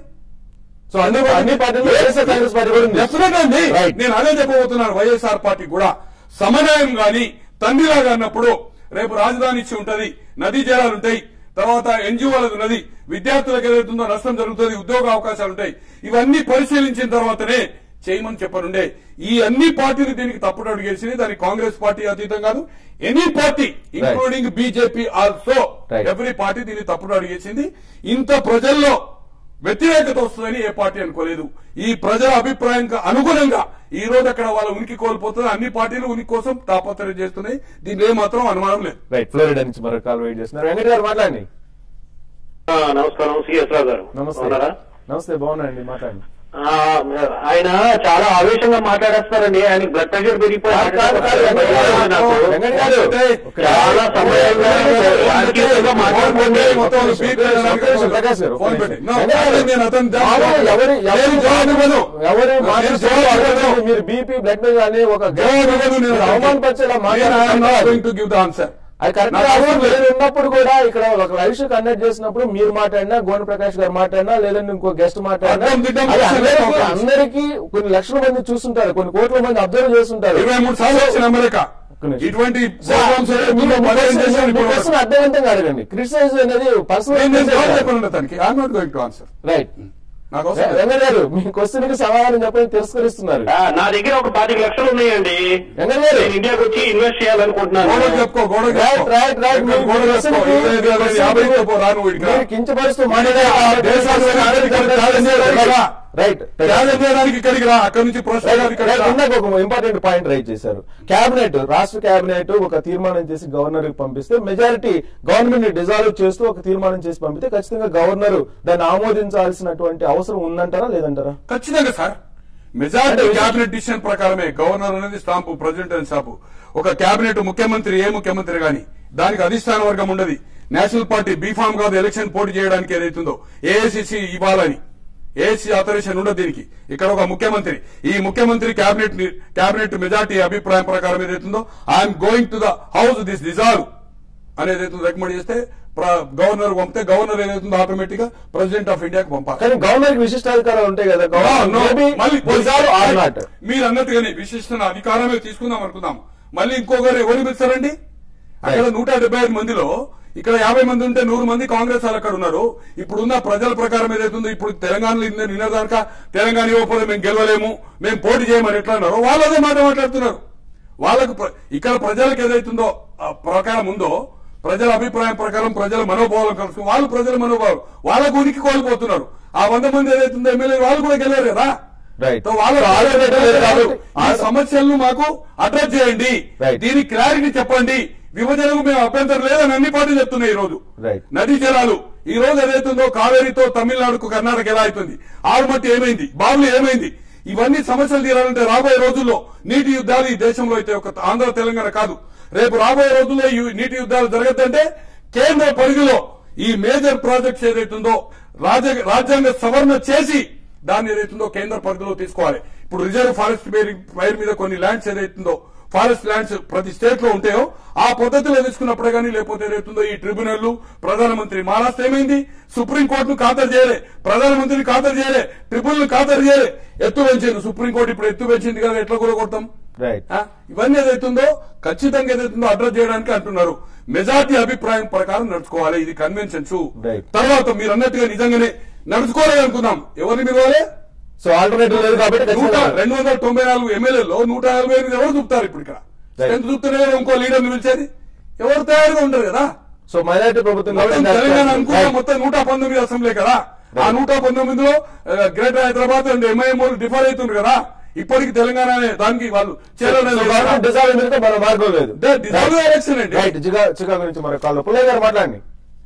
Speaker 1: సో అన్ని అన్ని పార్టీలు వైఎస్ఆర్ కాంగ్రెస్ పార్టీ కూడా ఉంది.
Speaker 2: డెఫినెట్ అండి
Speaker 1: Right.
Speaker 2: నేను అదే చెప్పబోతున్నాను వైఎస్ఆర్ పార్టీ కూడా సమన్వయం గాని తండ్రిలాగా అన్నప్పుడు రేపు రాజధాని ఇచ్చి ఉంటది నదీ జలాలు ఉంటాయి తర్వాత ఎన్జిఓలకు నది విద్యార్థులకు ఏదైతుందో నష్టం జరుగుతుంది ఉద్యోగ అవకాశాలు ఉంటాయి ఇవన్నీ పరిశీలించిన తర్వాతనే చేయమని చెప్పనుండే ఈ అన్ని పార్టీలు దీనికి తప్పుడు అడిగేసి దానికి కాంగ్రెస్ పార్టీ అతీతం కాదు any party including BJP also
Speaker 1: Right.
Speaker 2: Every party దీన్ని తప్పుడు అడిగేసింది ఇంత ప్రజల్లో వ్యతిరేకత వస్తుందని ఏ పార్టీ అనుకోలేదు ఈ ప్రజల అభిప్రాయంకి అనుగుణంగా ఈ రోజు అక్కడ వాళ్ళ ఉనికి కోల్పోతున్న అన్ని పార్టీలు ఉనికి కోసం తాపత్రయం చేస్తున్నాయి దీనిలో ఏమాత్రం అనుమానం లేదు
Speaker 1: రైట్ ఫ్లోరిడా నుంచి మరో కాల్ వెయిట్ చేస్తున్నారు వెంకట గారు మాట్లాడండి
Speaker 6: ఆ, నమస్కారం సిఎస్ రావు గారు
Speaker 1: నమస్తే
Speaker 6: ఉన్నారా?
Speaker 1: నమస్తే బాగున్నాయండి మాట్లాడండి
Speaker 6: ఆ, ఆయన చాలా ఆవేశంగా మాట్లాడేస్తారండి ఆయన బ్లడ్ ప్రెషర్ పెరిగిపోయి
Speaker 1: కాదు, కాదు, కాదు, వెంకట గారు,
Speaker 6: నాకు
Speaker 1: వెంకట గారు, ఒక
Speaker 6: చాలా సమయంగా రాజకీయంగా మాట్లాడుకుంటే
Speaker 2: మొత్తం వాళ్ళు బీట్ చేయడానికి
Speaker 1: ప్రకాష్ గారు,
Speaker 2: ఫోన్ పెట్టి. No,
Speaker 1: వెంకట గారు,
Speaker 2: నేను అతను
Speaker 1: మామూలు ఎవరి ఎవరి
Speaker 2: నేను జవాబు ఇవ్వను.
Speaker 1: ఎవరి
Speaker 2: నేను
Speaker 1: మాటలు
Speaker 2: జవాబు
Speaker 1: అడగదు.
Speaker 2: ఇవ్వను.
Speaker 1: మీరు బీపీ బ్లడ్ మీద కానీ ఒక
Speaker 2: జవాబు ఇవ్వను నేను
Speaker 1: మీరు అవమానపరిచేలా
Speaker 2: నేను I am not going
Speaker 1: మాట్లాడారు
Speaker 2: to give the answer.
Speaker 1: అది కరెక్ట్
Speaker 2: నాకు
Speaker 1: కాదు
Speaker 2: అవసరం లేదు.
Speaker 1: నేను ఉన్నప్పుడు కూడా ఇక్కడ ఒక లైవ్ షో కండక్ట్ చేసినప్పుడు మీరు మాట్లాడినా గోన ప్రకాష్ గారు మాట్లాడినా లేదంటే ఇంకో గెస్ట్ మాట్లాడినా
Speaker 2: అర్థం దిద్దం
Speaker 1: అది
Speaker 2: చేసే
Speaker 1: అందరికీ
Speaker 2: conference.
Speaker 1: అందరికీ కొన్ని లక్షల మంది చూస్తుంటారు కొన్ని కోట్ల మంది అబ్జర్వ్ చేస్తుంటారు
Speaker 2: ఇరవై మూడు సార్లు వచ్చిన అమెరికా
Speaker 1: ఒక్క నిమిషం.
Speaker 2: ఇటువంటి
Speaker 1: సార్,
Speaker 2: programs
Speaker 1: మీరు
Speaker 2: మీరు
Speaker 1: మీ
Speaker 2: పదిహేను
Speaker 1: question-
Speaker 2: చేశారు
Speaker 1: మీ
Speaker 2: ఇప్పుడు
Speaker 1: question అర్థవంతంగా అడగండి క్రిటిసైజ్ అనేది
Speaker 2: నేను నేను జవాబు
Speaker 1: పర్సనల్
Speaker 2: చెప్పను తనకి I'm not going to answer
Speaker 1: right
Speaker 2: నాకు అవసరం లేదు.
Speaker 1: వెంకట గారు మీ క్వశ్చన్ కి సమాధానం చెప్పని తిరస్కరిస్తున్నారు
Speaker 6: ఆ, నా దగ్గర ఒక పాతిక లక్షలు ఉన్నాయండి
Speaker 1: వెంకట గారు
Speaker 6: నేను ఇండియాకి వచ్చి ఇన్వెస్ట్ చేయాలనుకుంటున్నాను
Speaker 2: గోడకు చెప్పుకో గోడకు
Speaker 1: రైట్
Speaker 2: చెప్పుకో.
Speaker 1: రైట్ రైట్
Speaker 2: ఎక్కడ గోడకు చెప్పుకో. ఇరవై ఐదు వేల యాభై చెప్పు రాను వీడికి రా.
Speaker 1: మీరు కించపరుస్తూ
Speaker 2: దేశాన్ని ఛాలెంజ్ చేయడానికి రా.
Speaker 1: రైట్
Speaker 2: ఛాలెంజ్ చేయడానికి ఇక్కడికి రా అక్కడి నుంచి ప్రశ్న గారు ఇక్కడికి రా.
Speaker 1: ఇందాక ఒక ఇంపార్టెంట్ పాయింట్ రైట్ చేశారు కేబినెట్ రాష్ట్ర కేబినెట్ ఒక తీర్మానం చేసి గవర్నర్ కి పంపిస్తే మెజారిటీ గవర్నమెంట్ ని డిజాల్వ్ చేస్తూ ఒక తీర్మానం చేసి పంపితే ఖచ్చితంగా గవర్నర్ దాన్ని ఆమోదించాల్సినటువంటి అవసరం ఉందంటారా లేదంటారా
Speaker 2: ఖచ్చితంగా సార్ మెజారిటీ క్యాబినెట్ డిసిషన్ ప్రకారమే గవర్నర్ అనేది స్టాంపు ప్రెసిడెంట్ అని స్టాంపు ఒక క్యాబినెట్ ముఖ్యమంత్రి ఏ ముఖ్యమంత్రి గాని దానికి అధిష్టాన వర్గం ఉండదు నేషనల్ పార్టీ బీఫామ్ కాదు ఎలక్షన్ పోటీ చేయడానికి ఏదైతుందో ఏఐసిసి ఇవ్వాలని ఏఐసి ఆథరైజేషన్ ఉండదు దీనికి ఇక్కడ ఒక ముఖ్యమంత్రి ఈ ముఖ్యమంత్రి క్యాబినెట్ క్యాబినెట్ మెజార్టీ అభిప్రాయం ప్రకారం ఏదైతుందో I'm going to the house this dissolve అనేది రికమెండ్ చేస్తే ప్ర- గవర్నర్ పంపితే గవర్నర్ ఏదైతుందో ఆటోమేటిక్ గా ప్రెసిడెంట్ ఆఫ్ ఇండియాకి పంపాలి
Speaker 1: కానీ గవర్నర్ కి విశిష్టాధికారాలు ఉంటాయి కదా
Speaker 2: No, no.
Speaker 1: గవర్నర్
Speaker 2: మళ్ళీ
Speaker 1: dissolve or not.
Speaker 2: మీరు అన్నట్టుగానే విశిష్టన అధికారమే తీసుకుందాం అనుకుందాం మళ్ళీ ఇంకొకరు ఎవరు పిలుస్తారండి అక్కడ నూట డెబ్బై ఐదు మందిలో ఇక్కడ యాభై మంది ఉంటే నూరు మంది కాంగ్రెస్ వాళ్ళు అక్కడ ఉన్నారు ఇప్పుడున్న ప్రజల ప్రకారం ఏదైతుందో ఇప్పుడు తెలంగాణలో నిన్న నిన్నదాకా తెలంగాణ ఇవ్వకపోతే మేము గెలవలేము మేము పోటీ చేయమని ఎట్లా అన్నారో వాళ్ళు అదే మాట మాట్లాడుతున్నారు వాళ్ళకు ప్ర- ఇక్కడ ప్రజలకు ఏదైతుందో ఆ ప్రకారం ఉందో ప్రజల అభిప్రాయం ప్రకారం ప్రజల మనోభావాలు కలుసుకుని వాళ్ళు ప్రజల మనోభావాలు వాళ్ళకు ఉనికి కోల్పోతున్నారు ఆ వంద మంది ఏదైతుందో ఎమ్మెల్యే వాళ్ళు కూడా గెలవరు కదా
Speaker 1: Right.
Speaker 2: సో వాళ్ళ
Speaker 1: So, alternative లేదు
Speaker 2: కాదు.
Speaker 1: కాబట్టి-
Speaker 2: ఆ సమస్యలను మాకు అడ్రస్ చేయండి
Speaker 1: Right.
Speaker 2: దీనికి క్లారిటీ చెప్పండి విభజనకు మేము అభ్యంతరం లేదని అన్ని పార్టీలు చెప్తున్నాయి ఈ రోజు
Speaker 1: Right.
Speaker 2: నదీ జలాలు ఈ రోజు ఏదైతుందో కావేరీతో తమిళనాడుకు కర్ణాటక ఎలా అవుతుంది ఆరుమట్టి ఏమైంది బాబులు ఏమైంది ఇవన్నీ సమస్యలు తీరాలంటే రాబోయే రోజుల్లో నీటి యుద్ధాలు ఈ దేశంలో అయితే ఒక ఆంధ్ర తెలంగాణ కాదు రేపు రాబోయే రోజుల్లో ఈ నీటి యుద్ధాలు జరగద్దంటే కేంద్ర పరిధిలో ఈ మేజర్ ప్రాజెక్ట్స్ ఏదైతుందో రాజ రాజ్యాంగ సవరణ చేసి దాన్ని ఏదైతుందో కేంద్ర పరిధిలో తీసుకోవాలి ఇప్పుడు రిజర్వ్ ఫారెస్ట్ ఫైర్ మీద కొన్ని ల్యాండ్స్ ఏదైతుందో ఫారెస్ట్ ల్యాండ్స్ ప్రతి స్టేట్ లో ఉంటాయో ఆ పద్ధతిలో తీసుకున్నప్పుడే కానీ లేకపోతే ఏదైతుందో ఈ ట్రిబ్యునల్ ప్రధానమంత్రి మహారాష్ట్ర ఏమైంది సుప్రీంకోర్టును ఖాతరు చేయలే ప్రధానమంత్రిని ఖాతరు చేయలే ట్రిబ్యునల్ ఖాతరు చేయలే ఎత్తు పెంచింది సుప్రీంకోర్టు ఇప్పుడు ఎత్తు పెంచింది కదా ఎట్లా కూడా కొడతాం
Speaker 1: రైట్
Speaker 2: ఆ, ఇవన్నీ ఏదైతుందో ఖచ్చితంగా ఏదైతుందో అడ్రస్ చేయడానికి అంటున్నారు మెజార్టీ అభిప్రాయం ప్రకారం నడుచుకోవాలి ఇది కన్వెన్షన్స్
Speaker 1: Right.
Speaker 2: తర్వాత మీరు అన్నట్టుగా నిజంగానే నడుచుకోలేదు అనుకుందాం ఎవరిని పిలవాలి
Speaker 1: సో ఆల్టర్నేటివ్ లేదు కాబట్టి
Speaker 2: నూట
Speaker 1: ఖచ్చితంగా
Speaker 2: రెండు వందల తొంభై నాలుగు ఎమ్మెల్యేలో నూట యాభై ఎనిమిది ఎవరు చూపుతారు ఇప్పుడు ఇక్కడ
Speaker 1: Right.
Speaker 2: ఎంత చూపుతారే ఇంకో లీడర్ని పిలిచేది ఎవరు తయారుగా ఉండరు కదా
Speaker 1: సో మైనారిటీ ప్రభుత్వం
Speaker 2: మొత్తం
Speaker 1: కాబట్టి
Speaker 2: తెలంగాణ అనుకున్న
Speaker 1: Right.
Speaker 2: మొత్తం నూట పంతొమ్మిది అసెంబ్లీ కదా ఆ నూట పంతొమ్మిదిలో ఆ, గ్రేటర్ హైదరాబాద్ అండ్ ఎంఐఎం వాళ్ళు డిఫర్ అవుతుంది కదా ఇప్పటికి తెలంగాణ అనే దానికి వాళ్ళు చేరడం
Speaker 1: సో గవర్నమెంట్ డిజాల్వ్ అయితే మన మార్గం లేదు
Speaker 2: డిజాల్వ్ ఎలక్షన్ అండి
Speaker 1: రైట్ చికా చికా గురించి మరో కాల్ పుల్లయ్య గారు మాట్లాడండి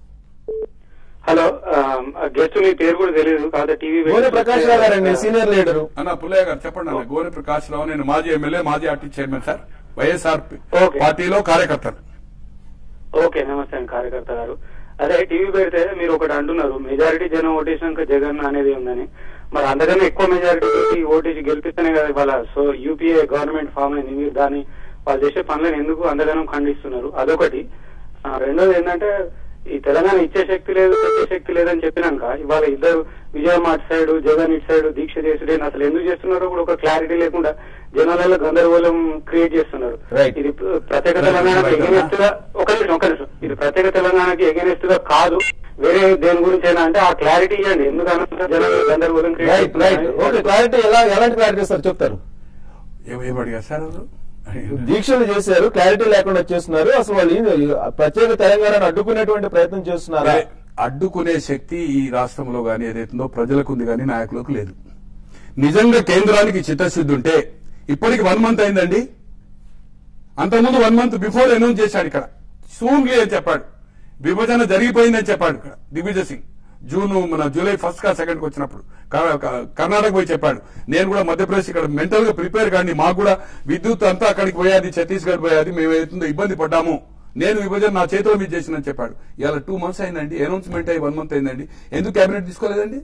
Speaker 6: హలో గెస్ట్ మీ పేరు కూడా తెలియదు కాదు టీవీ
Speaker 1: గోని ప్రకాష్ రావు గారండి సీనియర్ లీడరు
Speaker 2: అన్న పుల్లయ్య గారు చెప్పండి అన్న గోరి ప్రకాష్ రావు నేను మాజీ ఎమ్మెల్యే మాజీ RT chairman sir YSR
Speaker 6: Okay.
Speaker 2: పార్టీలో కార్యకర్తలు
Speaker 6: ఓకే నమస్తే అండి కార్యకర్త గారు అదే టీవీ పెడితే మీరు ఒకటి అంటున్నారు మెజారిటీ జనం ఓటేసినాక జగన్ అనేది ఉందని మరి అందరికన్నా ఎక్కువ మెజారిటీ ఓటేసి గెలిపిస్తేనే కదా వాళ్ళ సో యూపీఏ గవర్నమెంట్ ఫామ్ అయింది మీరు దాన్ని వాళ్ళు చేసే పనులను ఎందుకు అందరికన్నా ఖండిస్తున్నారు అదొకటి ఆ, రెండోది ఏంటంటే ఈ తెలంగాణ ఇచ్చే శక్తి లేదు ఇచ్చే శక్తి లేదని చెప్పినాక ఇవాళ ఇద్దరు విజయం అటు సైడ్ జగన్ ఇటు సైడ్ దీక్ష చేసుడే అసలు ఎందుకు చేస్తున్నారో కూడా ఒక క్లారిటీ లేకుండా జనాలలో గందరగోళం క్రియేట్ చేస్తున్నారు
Speaker 1: Right.
Speaker 6: ఇది ప్ర- ప్రత్యేక తెలంగాణకి ఎగెనిస్ట్ గా ఒక నిమిషం ఒక నిమిషం ఇది ప్రత్యేక తెలంగాణకి ఎగెనిస్ట్ గా కాదు వేరే దేని గురించి అయినా అంటే ఆ క్లారిటీ ఇవ్వండి ఎందుకు అనవసరంగా జనాలు గందరగోళం create
Speaker 1: right right okay clarity ఎలా ఎలాంటి క్లారిటీ ఇస్తారు చెప్తారు
Speaker 2: ఏం- ఏం అడిగారు సార్ వాళ్ళు?
Speaker 1: దీక్షలు చేశారు క్లారిటీ లేకుండా చేస్తున్నారు అసలు వాళ్ళు ఏం- ప్రత్యేక తెలంగాణను అడ్డుకునేటువంటి ప్రయత్నం చేస్తున్నారా
Speaker 2: అదే, అడ్డుకునే శక్తి ఈ రాష్ట్రంలో గాని ఏదైతుందో ప్రజలకు ఉంది కానీ నాయకులకు లేదు నిజంగా కేంద్రానికి చిత్తశుద్ధి ఉంటే ఇప్పటికి వన్ మంత్ అయిందండి అంతకుముందు వన్ మంత్ బిఫోర్ అనౌన్స్ చేశాడు ఇక్కడ సూన్లీ అని చెప్పాడు విభజన జరిగిపోయిందని చెప్పాడు ఇక్కడ దిగ్విజయ్ సింగ్ జూన్ మన జూలై ఫస్ట్ కా సెకండ్ కి వచ్చినప్పుడు క- క- కర్ణాటక పోయి చెప్పాడు నేను కూడా మధ్యప్రదేశ్ ఇక్కడ మెంటల్ గా ప్రిపేర్ కానీ మాకు కూడా విద్యుత్ అంతా అక్కడికి పోయేది ఛత్తీస్గఢ్ పోయేది మేము ఏదైతుందో ఇబ్బంది పడ్డాము నేను విభజన నా చేతిలో మీద చేసినని చెప్పాడు ఇలా టూ మంత్స్ అయిందండి అనౌన్స్మెంట్ అయ్యి వన్ మంత్ అయిందండి ఎందుకు కేబినెట్ తీసుకోలేదండి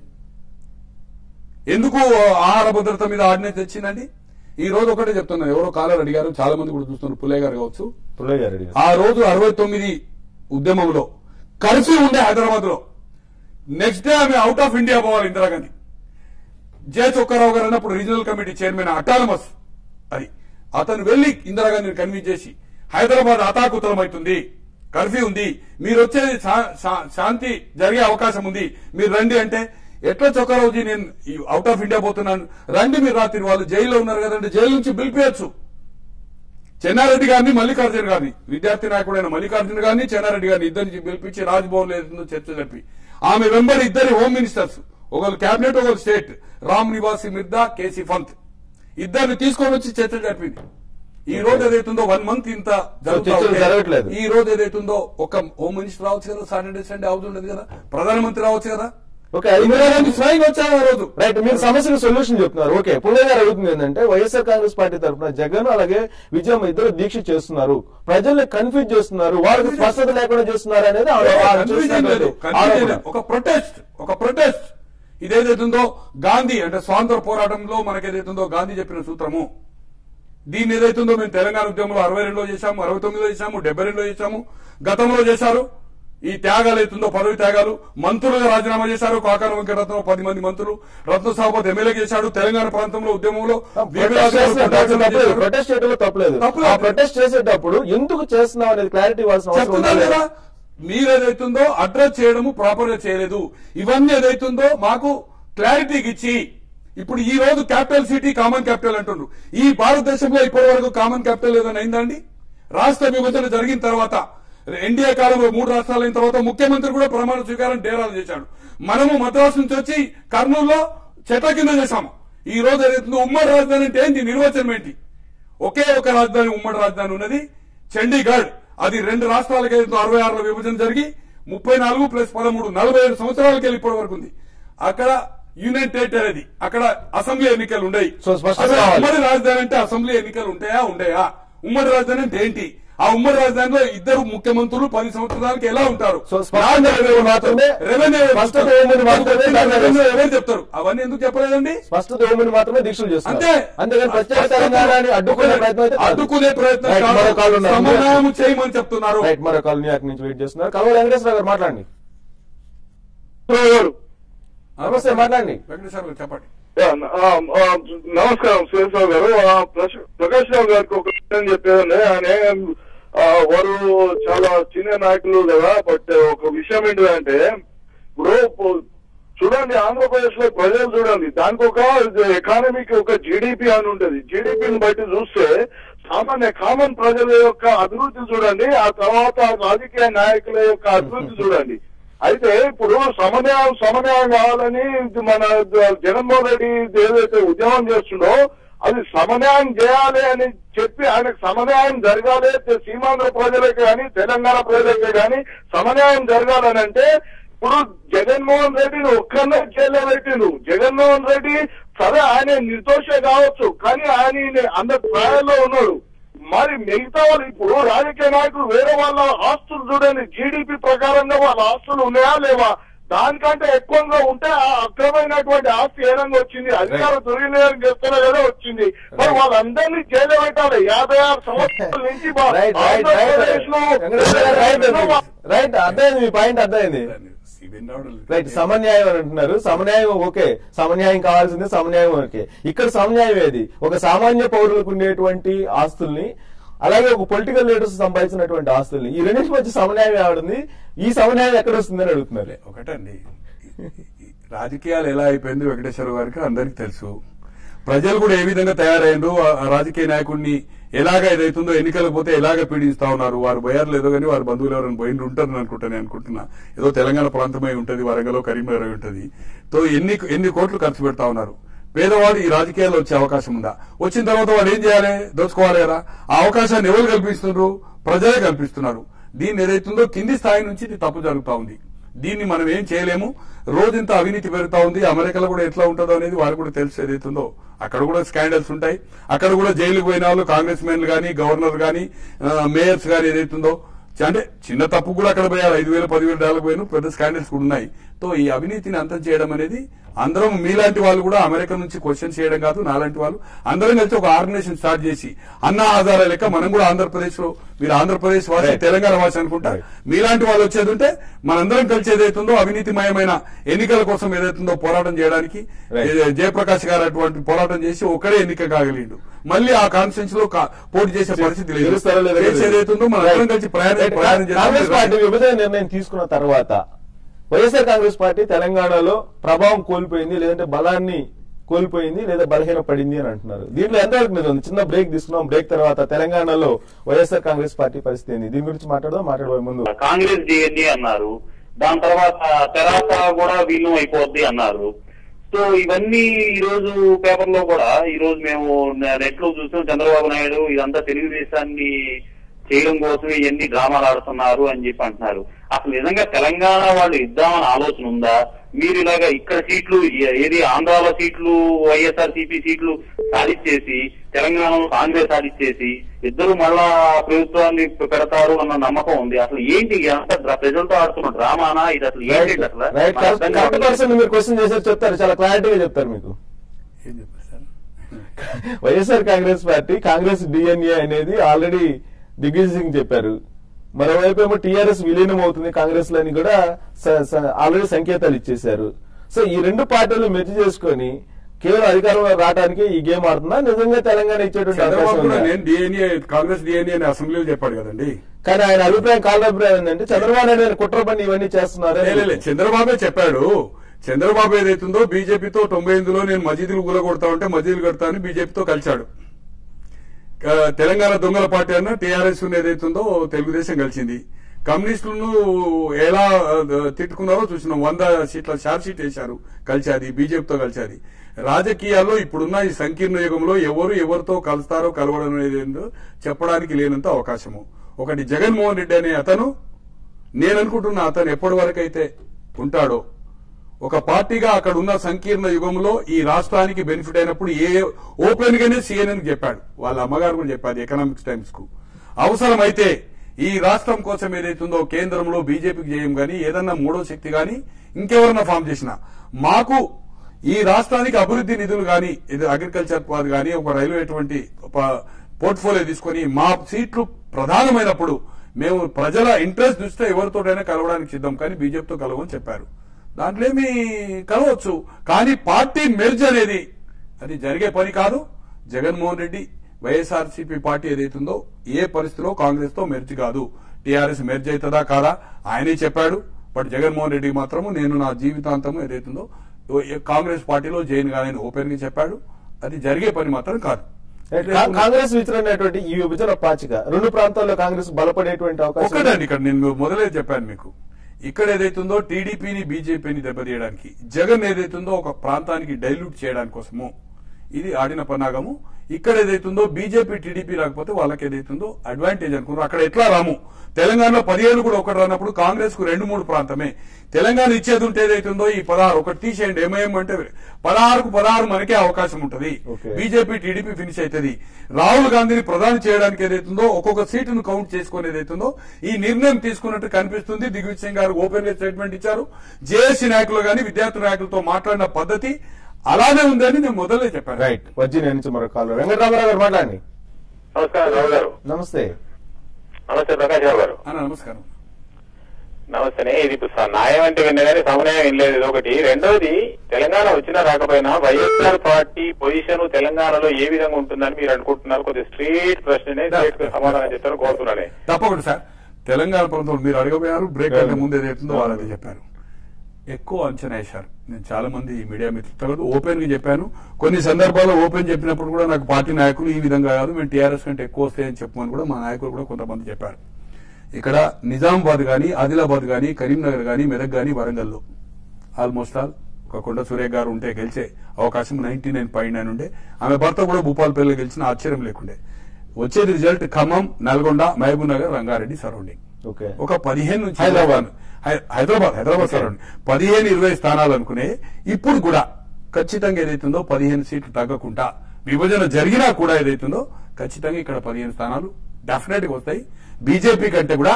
Speaker 2: ఎందుకు ఆహార భద్రత మీద ఆర్డినెన్స్ తెచ్చిందండి ఈ రోజు ఒకటే చెప్తున్నాను ఎవరో కాలర్ అడిగారు చాలా మంది కూడా చూస్తున్నారు పుల్లయ్య గారు కావచ్చు
Speaker 1: పుల్లయ్య గారు అడిగారు.
Speaker 2: ఆ రోజు అరవై తొమ్మిది ఉద్యమంలో కర్ఫ్యూ ఉండే హైదరాబాద్ లో నెక్స్ట్ డే ఆమె అవుట్ ఆఫ్ ఇండియా పోవాలి ఇందిరాగాంధీ జే చొక్కారావు గారు అన్నప్పుడు రీజనల్ కమిటీ చైర్మన్ అటానమస్ అది అతను వెళ్లి ఇందిరాగాంధీని కన్విన్స్ చేసి హైదరాబాద్ అతాకుతలం అవుతుంది కర్ఫ్యూ ఉంది మీరు వచ్చేది శా- శా- శాంతి జరిగే అవకాశం ఉంది మీరు రండి అంటే ఎట్లా చొక్కారావుజీ నేను అవుట్ ఆఫ్ ఇండియా పోతున్నాను రండి మీరు రాత్రి వాళ్ళు జైల్లో ఉన్నారు కదండి జైలు నుంచి పిలిపించచ్చు చెన్నారెడ్డి గారిని మల్లికార్జున గారిని విద్యార్థి నాయకుడైన మల్లికార్జున గారిని చెన్నారెడ్డి గారిని ఇద్దరిని పిలిపించి రాజ్భవన్ లో ఏదో చర్చ జరిపి ఆమె వెంబడి ఇద్దరి హోమ్ మినిస్టర్స్ ఒకరు కేబినెట్ ఒకరు స్టేట్ రామ్ నివాసి మిర్దా కేసీ పంత్ ఇద్దరిని తీసుకొని వచ్చి చర్చ జరిపింది ఈ రోజు ఏదైతుందో వన్ మంత్ ఇంత జరుగుతా
Speaker 1: చర్చలు
Speaker 2: ఉంటే,
Speaker 1: జరగట్లేదు.
Speaker 2: ఈ రోజు ఏదైతుందో ఒక హోమ్ మినిస్టర్ రావచ్చు కదా సాటర్డే సండే హౌస్ ఉండదు కదా ప్రధానమంత్రి రావచ్చు కదా
Speaker 1: ఓకే అది
Speaker 2: ఇందిరాగాంధీ స్వయంగా వచ్చారు ఆ రోజు
Speaker 1: రైట్ మీరు సమస్యకు సొల్యూషన్ చెప్తున్నారు ఓకే పుల్లయ్య గారు అడుగుతుంది ఏంటంటే వైఎస్ఆర్ కాంగ్రెస్ పార్టీ తరఫున జగన్ అలాగే విజయం ఇద్దరు దీక్ష చేస్తున్నారు ప్రజల్ని కన్ఫ్యూజ్ చేస్తున్నారు వాళ్ళకి స్పష్టత లేకుండా చేస్తున్నారు అనేది ఆవిడ- ఆవిడ
Speaker 2: కన్ఫ్యూజన్ లేదు
Speaker 1: చేస్తున్నటువంటి
Speaker 2: కన్ఫ్యూజన్
Speaker 1: ఆరోపణ.
Speaker 2: లేదు. ఒక ప్రొటెస్ట్ ఒక ప్రొటెస్ట్ ఇదేదైతుందో గాంధీ అంటే స్వాతంత్ర పోరాటంలో మనకేదైతుందో గాంధీ చెప్పిన సూత్రము దీన్ని ఏదైతుందో మేము తెలంగాణ ఉద్యమంలో అరవై రెండులో చేశాము అరవై తొమ్మిదిలో చేశాము డెబ్బై రెండులో చేశాము గతంలో చేశారు ఈ త్యాగాలు అవుతుందో పదవి త్యాగాలు మంత్రులుగా రాజీనామా చేశారు కాకాన వెంకటరత్నం పది మంది మంత్రులు రత్న సభపతి ఎమ్మెల్యే చేశాడు తెలంగాణ ప్రాంతంలో ఉద్యమంలో
Speaker 1: ప్రొటెస్ట్ చేసేటప్పుడు తప్పలేదు. ప్రొటెస్ట్ చేయడంలో తప్పలేదు
Speaker 2: తప్పులేదు.
Speaker 1: ఆ ప్రొటెస్ట్ చేసేటప్పుడు ఎందుకు చేస్తున్నాం అనేది క్లారిటీ ఇవ్వాల్సిన అవసరం
Speaker 2: చెప్తున్నారు
Speaker 1: ఉందా
Speaker 2: కదా
Speaker 1: లేదా?
Speaker 2: మీరు ఏదైతుందో అడ్రస్ చేయడము ప్రాపర్ గా చేయలేదు ఇవన్నీ ఏదైతుందో మాకు క్లారిటీకి ఇచ్చి ఇప్పుడు ఈ రోజు క్యాపిటల్ సిటీ కామన్ క్యాపిటల్ అంటుండ్రు ఈ భారతదేశంలో ఇప్పటి వరకు కామన్ క్యాపిటల్ ఏదైనా అయిందండి రాష్ట్ర విభజన జరిగిన తర్వాత ఎన్డీఏ కాలంలో మూడు రాష్ట్రాలు అయిన తర్వాత ముఖ్యమంత్రి కూడా ప్రమాణ స్వీకారం డేరాలు చేశాడు మనము మద్రాసు నుంచి వచ్చి కర్నూలులో చెట్ల కింద చేశాము ఈ రోజు ఏదైతుందో ఉమ్మడి రాజధాని అంటే ఏంటి నిర్వచనం ఏంటి ఒకే ఒక రాజధాని ఉమ్మడి రాజధాని ఉన్నది చండీగఢ్ అది రెండు రాష్ట్రాలకి ఏదైతే అరవై ఆరులో విభజన జరిగి ముప్పై నాలుగు ప్లస్ పదమూడు నలభై ఏడు సంవత్సరాలకి వెళ్ళి ఇప్పటి వరకు ఉంది అక్కడ యూనియన్ టెరిటరీ అది అక్కడ అసెంబ్లీ ఎన్నికలు ఉండయి
Speaker 1: సో స్పష్టంగా
Speaker 2: అసలు
Speaker 1: కావాలి.
Speaker 2: ఉమ్మడి రాజధాని అంటే అసెంబ్లీ ఎన్నికలు ఉంటాయా ఉండయా ఉమ్మడి రాజధాని అంటే ఏంటి ఆ ఉమ్మడి రాజధానిలో ఇద్దరు ముఖ్యమంత్రులు పది సంవత్సరాలకి ఎలా ఉంటారు
Speaker 1: సో స్పష్టంగా రెవెన్యూ మాత్రమే
Speaker 2: రెవెన్యూ
Speaker 1: స్పష్టత ఏముంది మాత్రమే దాన్ని
Speaker 2: రెవెన్యూ ఎవరు చెప్తారు అవన్నీ ఎందుకు చెప్పలేదండి
Speaker 1: స్పష్టత ఏమని మాత్రమే దీక్షలు చేస్తున్నారు
Speaker 2: అంతే
Speaker 1: అంతేగాని ప్రత్యేక తెలంగాణని అడ్డుకునే ప్రయత్నం అయితే కాదు.
Speaker 2: అడ్డుకునే ప్రయత్నం
Speaker 1: రైట్,
Speaker 2: కాదు.
Speaker 1: మరో కాల్ ఉన్నారు.
Speaker 2: సమన్వయం చేయమని చెప్తున్నారు
Speaker 1: రైట్ మరో కాల్ న్యూయార్క్ నుంచి వెయిట్ చేస్తున్నారు కలవ వెంకటేశ్వర గారు మాట్లాడండి నమస్తే మాట్లాడండి
Speaker 2: వెంకటేశ్వర గారు చెప్పండి
Speaker 7: యా, ఆ, ఆ, నమస్కారం శివసావు గారు ఆ, ప్రశ్- ప్రకాష్ రావు గారికి ఒక విషయం చెప్పేదండి ఆయన ఆ, వారు చాలా సీనియర్ నాయకులు కదా బట్ ఒక విషయం ఏంటిదంటే ఇప్పుడు పో- చూడండి ఆంధ్రప్రదేశ్ లో ప్రజలు చూడండి దానికి ఒక ఎకానమీకి ఒక జీడిపి అని ఉంటది జీడిపిని బట్టి చూస్తే సామాన్య కామన్ ప్రజల యొక్క అభివృద్ధి చూడండి ఆ తర్వాత రాజకీయ నాయకుల యొక్క అభివృద్ధి చూడండి అయితే ఇప్పుడు సమన్వయం సమన్వయం కావాలని ఇది మన జగన్మోహన్ రెడ్డి ఏదైతే ఉద్యమం చేస్తుండో అది సమన్వయం చేయాలి అని చెప్పి ఆయనకు సమన్వయం జరగాలి సీమాంధ్ర ప్రజలకి కానీ తెలంగాణ ప్రజలకి కానీ సమన్వయం జరగాలని అంటే ఇప్పుడు జగన్మోహన్ రెడ్డిని ఒక్కరినే జైల్లో పెట్టిండు జగన్మోహన్ రెడ్డి సరే ఆయన నిర్దోషే కావచ్చు కానీ ఆయన అందరి ప్రాయాల్లో ఉన్నాడు మరి మిగతా వాళ్ళు ఇప్పుడు రాజకీయ నాయకులు వేరే వాళ్ళ ఆస్తులు చూడండి జీడిపి ప్రకారంగా వాళ్ళ ఆస్తులు ఉన్నాయా లేవా దానికంటే ఎక్కువగా ఉంటే ఆ అక్రమైనటువంటి ఆస్తి ఏ రంగా వచ్చింది అధికార దుర్వినియోగం చేస్తున్నా కదా వచ్చింది మరి వాళ్ళందరినీ జైలు పెట్టాలి యాభై ఆరు సంవత్సరాల నుంచి మా
Speaker 1: రైట్ రైట్ రైట్
Speaker 7: ఆంధ్రప్రదేశ్లో
Speaker 1: వెంకటేశ్వర గారు రైట్ రైట్ అర్థమైంది మీ పాయింట్ అర్థమైంది
Speaker 2: సిబిఎన్ రావడం
Speaker 1: రైట్ సమన్యాయం అని అంటున్నారు సమన్యాయం ఓకే సమన్యాయం కావాల్సింది సమన్యాయం ఓకే ఇక్కడ సమన్యాయం ఏది ఒక సామాన్య పౌరులకు ఉండేటువంటి ఆస్తుల్ని అలాగే ఒక పొలిటికల్ లీడర్స్ సంపాదించినటువంటి ఆస్తుల్ని ఈ రెండింటి మధ్య సమన్యాయం ఏడుంది ఈ సమన్యాయం ఎక్కడ వస్తుందని అడుగుతున్నారు
Speaker 2: ఒకటండి ఈ రాజకీయాలు ఎలా అయిపోయింది వెంకటేశ్వర గారికి అందరికి తెలుసు ప్రజలు కూడా ఏ విధంగా తయారైండ్రు ఆ- ఆ రాజకీయ నాయకుడిని ఎలాగ ఏదైతుందో ఎన్నికలకు పోతే ఎలాగ పీడిస్తా ఉన్నారు వారు పోయారు లేదో కానీ వారి బంధువులు ఎవరైనా పోయిండ్రు ఉంటారని అనుకుంటా నేను అనుకుంటున్నా ఏదో తెలంగాణ ప్రాంతమై ఉంటది వరంగల్ కరీంనగర్ అయి ఉంటది తో ఎన్ని ఎన్ని కోట్లు ఖర్చు పెడతా ఉన్నారు పేదవాడు ఈ రాజకీయాల్లో వచ్చే అవకాశం ఉందా వచ్చిన తర్వాత వాడు ఏం చేయాలి దోచుకోవాలి కదా ఆ అవకాశాన్ని ఎవరు కల్పిస్తున్నారు ప్రజలే కల్పిస్తున్నారు దీన్ని ఏదైతుందో కింది స్థాయి నుంచి ఇది తప్పు జరుగుతా ఉంది దీన్ని మనం ఏం చేయలేము రోజంత అవినీతి పెరుగుతా ఉంది అమెరికాలో కూడా ఎట్లా ఉంటుందో అనేది వారికి కూడా తెలుసు ఏదైతుందో అక్కడ కూడా స్కాండల్స్ ఉంటాయి అక్కడ కూడా జైలుకు పోయిన వాళ్ళు కాంగ్రెస్ మెన్లు కానీ గవర్నర్ కానీ మేయర్స్ కానీ ఏదైతుందో చ- అంటే చిన్న తప్పు కూడా అక్కడ పోయారు ఐదు వేలు పదివేలు డాలర్ పోయిన పెద్ద స్కాండల్స్ కూడా ఉన్నాయి తో ఈ అవినీతిని అంతం చేయడం అనేది అందరం మీలాంటి వాళ్ళు కూడా అమెరికా నుంచి క్వశ్చన్ చేయడం కాదు నాలాంటి వాళ్ళు అందరం కలిసి ఒక ఆర్గనైజేషన్ స్టార్ట్ చేసి అన్న ఆధారాల లెక్క మనం కూడా ఆంధ్రప్రదేశ్ లో మీరు ఆంధ్రప్రదేశ్ వాసి
Speaker 1: Right.
Speaker 2: తెలంగాణ వాసి అనుకుంటారు మీలాంటి వాళ్ళు వచ్చేది ఉంటే మనందరం కలిసి ఏదైతుందో అవినీతిమయమైన ఎన్నికల కోసం ఏదైతుందో పోరాటం చేయడానికి
Speaker 1: Right.
Speaker 2: ఏ- జయప్రకాష్ గారు అటువంటి పోరాటం చేసి ఒక్కడే ఎన్నిక కాగలిండు మళ్ళీ ఆ కాన్స్టిట్యూన్స్ లో కా- పోటీ చేసే పరిస్థితి లేదు
Speaker 1: తెలుస్తారో లేదో
Speaker 2: చేసి ఏదైతుందో మన అందరం కలిసి ప్రయాణం
Speaker 1: రైట్.
Speaker 2: ప్రయాణం
Speaker 1: కాంగ్రెస్ పార్టీ
Speaker 2: చేస్తాం
Speaker 1: విభజన నిర్ణయం తీసుకున్న తర్వాత వైఎస్ఆర్ కాంగ్రెస్ పార్టీ తెలంగాణలో ప్రభావం కోల్పోయింది లేదంటే బలాన్ని కోల్పోయింది లేదా బలహీన పడింది అని అంటున్నారు దీంట్లో ఎంతవరకు నిజం ఉంది? చిన్న బ్రేక్ తీసుకున్నాం బ్రేక్ తర్వాత తెలంగాణలో వైఎస్ఆర్ కాంగ్రెస్ పార్టీ పరిస్థితి ఏంది దీని గురించి మాట్లాడదాం మాట్లాడబోయే ముందు
Speaker 8: కాంగ్రెస్ డిఎన్ఏ అన్నారు దాని తర్వాత తెరాస కూడా విలీనం అయిపోద్ది అన్నారు సో ఇవన్నీ ఈ రోజు పేపర్ లో కూడా ఈ రోజు మేము నెట్ లో చూసాం చంద్రబాబు నాయుడు ఇదంతా తెలుగుదేశాన్ని చేయడం కోసం ఇవన్నీ డ్రామాలు ఆడుతున్నారు అని చెప్పి అంటున్నారు అసలు నిజంగా తెలంగాణ వాళ్ళు ఇద్దామని ఆలోచన ఉందా మీరు ఇలాగా ఇక్కడ సీట్లు ఏ- ఏది ఆంధ్రాలో సీట్లు వైఎస్ఆర్ సిపి సీట్లు సాధించేసి తెలంగాణలో కాంగ్రెస్ సాధించేసి ఇద్దరు మళ్ళా ప్రభుత్వాన్ని పెడతారు అన్న నమ్మకం ఉంది అసలు ఏంటి అంత ప్రజలతో ఆడుతున్న డ్రామానా ఇది అసలు ఏంటి
Speaker 1: రైట్
Speaker 8: అసలు
Speaker 1: రైట్
Speaker 8: నాకు అర్థం
Speaker 1: కరెక్ట్
Speaker 8: కావట్లేదు.
Speaker 1: పర్సన్ మీరు క్వశ్చన్ చేశారు చెప్తారు చాలా క్లారిటీగా చెప్తారు మీకు
Speaker 2: ఏం చెప్పారు sir
Speaker 1: YSR Congress party Congress DNA అనేది ఆల్రెడీ దిగ్విజయ్ సింగ్ చెప్పారు మరోవైపు ఏమో టీఆర్ఎస్ విలీనం అవుతుంది కాంగ్రెస్ లో అని కూడా ఆల్రెడీ సంకేతాలు ఇచ్చేశారు సో ఈ రెండు పార్టీలు మెచ్చి చేసుకొని కేవలం అధికారంలో రావడానికి ఈ గేమ్ ఆడుతుందా నిజంగా తెలంగాణ ఇచ్చేటువంటి అవకాశం
Speaker 2: చంద్రబాబు కూడా
Speaker 1: ఉందా?
Speaker 2: నేను డిఎన్ఏ కాంగ్రెస్ డిఎన్ఏ అని అసెంబ్లీలో చెప్పాడు కదండి
Speaker 1: కానీ ఆయన అభిప్రాయం కాళ్ళ అభిప్రాయం ఏంటంటే చంద్రబాబు నాయుడు గారు కుట్ర పని ఇవన్నీ చేస్తున్నారు
Speaker 2: లే, లే, లే, చంద్రబాబే చెప్పాడు చంద్రబాబు ఏదైతుందో బీజేపీతో తొంభై ఎనిమిదిలో నేను మసీదులు గుల కొడతా ఉంటే మసీదులు కడతా అని బీజేపీతో కలిశాడు ఆ, తెలంగాణ దొంగల పార్టీ అన్న టీఆర్ఎస్ ఏదైతుందో తెలుగుదేశం కలిసింది కమ్యూనిస్టులను ఎలా ఆ, తిట్టుకున్నారో చూసినాం వంద సీట్ల షార్ట్ షీట్ వేశారు కలిసాది బీజేపీతో కలిసాది రాజకీయాల్లో ఇప్పుడున్న ఈ సంకీర్ణ యుగంలో ఎవరు ఎవరితో కలుస్తారో కలవడం అనేది ఏందో చెప్పడానికి లేనంత అవకాశము ఒకటి జగన్మోహన్ రెడ్డి అనే అతను నేను అనుకుంటున్న అతను ఎప్పటి వరకు అయితే ఉంటాడో ఒక పార్టీగా అక్కడ ఉన్న సంకీర్ణ యుగంలో ఈ రాష్ట్రానికి బెనిఫిట్ అయినప్పుడు ఏ ఓపెన్ గానే సిఎన్ఎన్ చెప్పాడు వాళ్ళ అమ్మగారు కూడా చెప్పారు ఎకనామిక్స్ టైమ్స్ కు అవసరమైతే ఈ రాష్ట్రం కోసం ఏదైతుందో కేంద్రంలో బీజేపీకి చేయం గాని ఏదన్నా మూడో శక్తి గాని ఇంకెవరన్నా ఫామ్ చేసినా మాకు ఈ రాష్ట్రానికి అభివృద్ధి నిధులు గాని ఇది అగ్రికల్చర్ పాది గాని ఒక రైల్వే అటువంటి పోర్ట్ఫోలియో తీసుకొని మా సీట్లు ప్రధానమైనప్పుడు మేము ప్రజల ఇంట్రెస్ట్ దృష్ట్యా ఎవరితోటైనా కలవడానికి సిద్ధం కానీ బీజేపీతో కలవని చెప్పారు దాంట్లో ఏమి కలవచ్చు కానీ పార్టీ మెర్జ్ అనేది అది జరిగే పని కాదు జగన్మోహన్ రెడ్డి వైఎస్ఆర్సీపీ పార్టీ ఏదైతుందో ఏ పరిస్థితిలో కాంగ్రెస్ తో మెర్జ్ కాదు టీఆర్ఎస్ మెర్జ్ అవుతుందా కాదా ఆయనే చెప్పాడు బట్ జగన్మోహన్ రెడ్డి మాత్రము నేను నా జీవితాంతము ఏదైతుందో కాంగ్రెస్ పార్టీలో జైన్ కాదని ఓపెన్ గా చెప్పాడు అది జరిగే పని మాత్రం కాదు
Speaker 1: కా- కాంగ్రెస్ విచారణటువంటి ఈ విభజన పాచిక రెండు ప్రాంతాల్లో కాంగ్రెస్ బలపడేటువంటి అవకాశం ఉంది.
Speaker 2: ఒకటండి ఇక్కడ నేను మొదలే చెప్పాను మీకు ఇక్కడ ఏదైతుందో టీడీపీని బీజేపీని దెబ్బతీయడానికి జగన్ ఏదైతుందో ఒక ప్రాంతానికి డైల్యూట్ చేయడానికి కోసము ఇది ఆడిన పన్నాగము ఇక్కడ ఏదైతుందో బీజేపీ టీడీపీ రాకపోతే వాళ్ళకి ఏదైతుందో అడ్వాంటేజ్ అనుకున్నారు అక్కడ ఎట్లా రాము తెలంగాణలో పదిహేను కూడా ఒకటి రానప్పుడు కాంగ్రెస్ కు రెండు మూడు ప్రాంతమే తెలంగాణ ఇచ్చేది ఉంటే ఏదైతుందో ఈ పదహారు ఒకటి తీసేయండి ఏమేం అంటే పదహారుకు పదహారు మనకే అవకాశం ఉంటది
Speaker 1: Okay.
Speaker 2: బీజేపీ టీడీపీ ఫినిష్ అవుతుంది రాహుల్ గాంధీని ప్రధాని చేయడానికి ఏదైతుందో ఒక్కొక్క సీటును కౌంట్ చేసుకుని ఏదైతుందో ఈ నిర్ణయం తీసుకున్నట్టు కనిపిస్తుంది దిగ్విజయ్ సింగ్ గారు ఓపెన్ గా స్టేట్మెంట్ ఇచ్చారు జేఏసీ నాయకులు గాని విద్యార్థి నాయకులతో మాట్లాడిన పద్ధతి అలానే ఉందని నేను మొదలే చెప్పాను
Speaker 1: రైట్ వర్జీనియా నుంచి మరో కాల్ వెంకటరామారావు గారు మాట్లాడండి
Speaker 4: నమస్కారం రావు గారు
Speaker 1: నమస్తే
Speaker 4: నమస్తే ప్రకాష్ రావు గారు
Speaker 2: అన్న నమస్కారం
Speaker 4: నమస్తేనే ఇది ఇప్పుడు స- న్యాయం అంటే విన్నా కానీ సమన్వయం వినలేదు ఇది ఒకటి రెండోది తెలంగాణ వచ్చినా రాకపోయినా వైఎస్ఆర్ పార్టీ పొజిషన్ తెలంగాణలో ఏ విధంగా ఉంటుందని మీరు అనుకుంటున్నారు కొద్దిగా స్ట్రీట్ ప్రశ్ననే స్ట్రీట్ గా సమాధానం చెప్తారు కోరుతున్నానే
Speaker 2: తప్పకుండా సార్ తెలంగాణ ప్రాంతంలో మీరు అడగబోయారు బ్రేక్ అంటే ముందు ఏదైతుందో వాళ్ళది చెప్పారు ఎక్కువ అంచనా వేశారు నేను చాలా మంది మీడియా మిత్రులతో ఓపెన్ గా చెప్పాను కొన్ని సందర్భాల్లో ఓపెన్ చెప్పినప్పుడు కూడా నాకు పార్టీ నాయకులు ఈ విధంగా కాదు మేము టీఆర్ఎస్ కంటే ఎక్కువ వస్తాయని చెప్పమని కూడా మా నాయకులు కూడా కొంతమంది చెప్పారు ఇక్కడ నిజామాబాద్ గాని ఆదిలాబాద్ గాని కరీంనగర్ గాని మెదక్ గాని వరంగల్లో ఆల్మోస్ట్ ఆల్ ఒక కొండ సూర్య గారు ఉంటే గెలిచే అవకాశం నైన్టీ నైన్ పాయింట్ నైన్ ఉండే ఆమె భర్త కూడా భూపాలపల్లిలో గెలిచిన ఆశ్చర్యం లేకుండే వచ్చేది result Khammam Nalgonda Mahabubnagar Rangareddy surrounding
Speaker 1: okay
Speaker 2: ఒక పదిహేను నుంచి
Speaker 1: హైదరాబాద్.
Speaker 2: హై- హైదరాబాద్ హైదరాబాద్
Speaker 1: Okay.
Speaker 2: సరౌండింగ్ పదిహేను ఇరవై స్థానాలు అనుకునే ఇప్పుడు కూడా ఖచ్చితంగా ఏదైతుందో పదిహేను సీట్లు తగ్గకుండా విభజన జరిగినా కూడా ఏదైతుందో ఖచ్చితంగా ఇక్కడ పదిహేను స్థానాలు డెఫినెట్ గా వస్తాయి బీజేపీ కంటే కూడా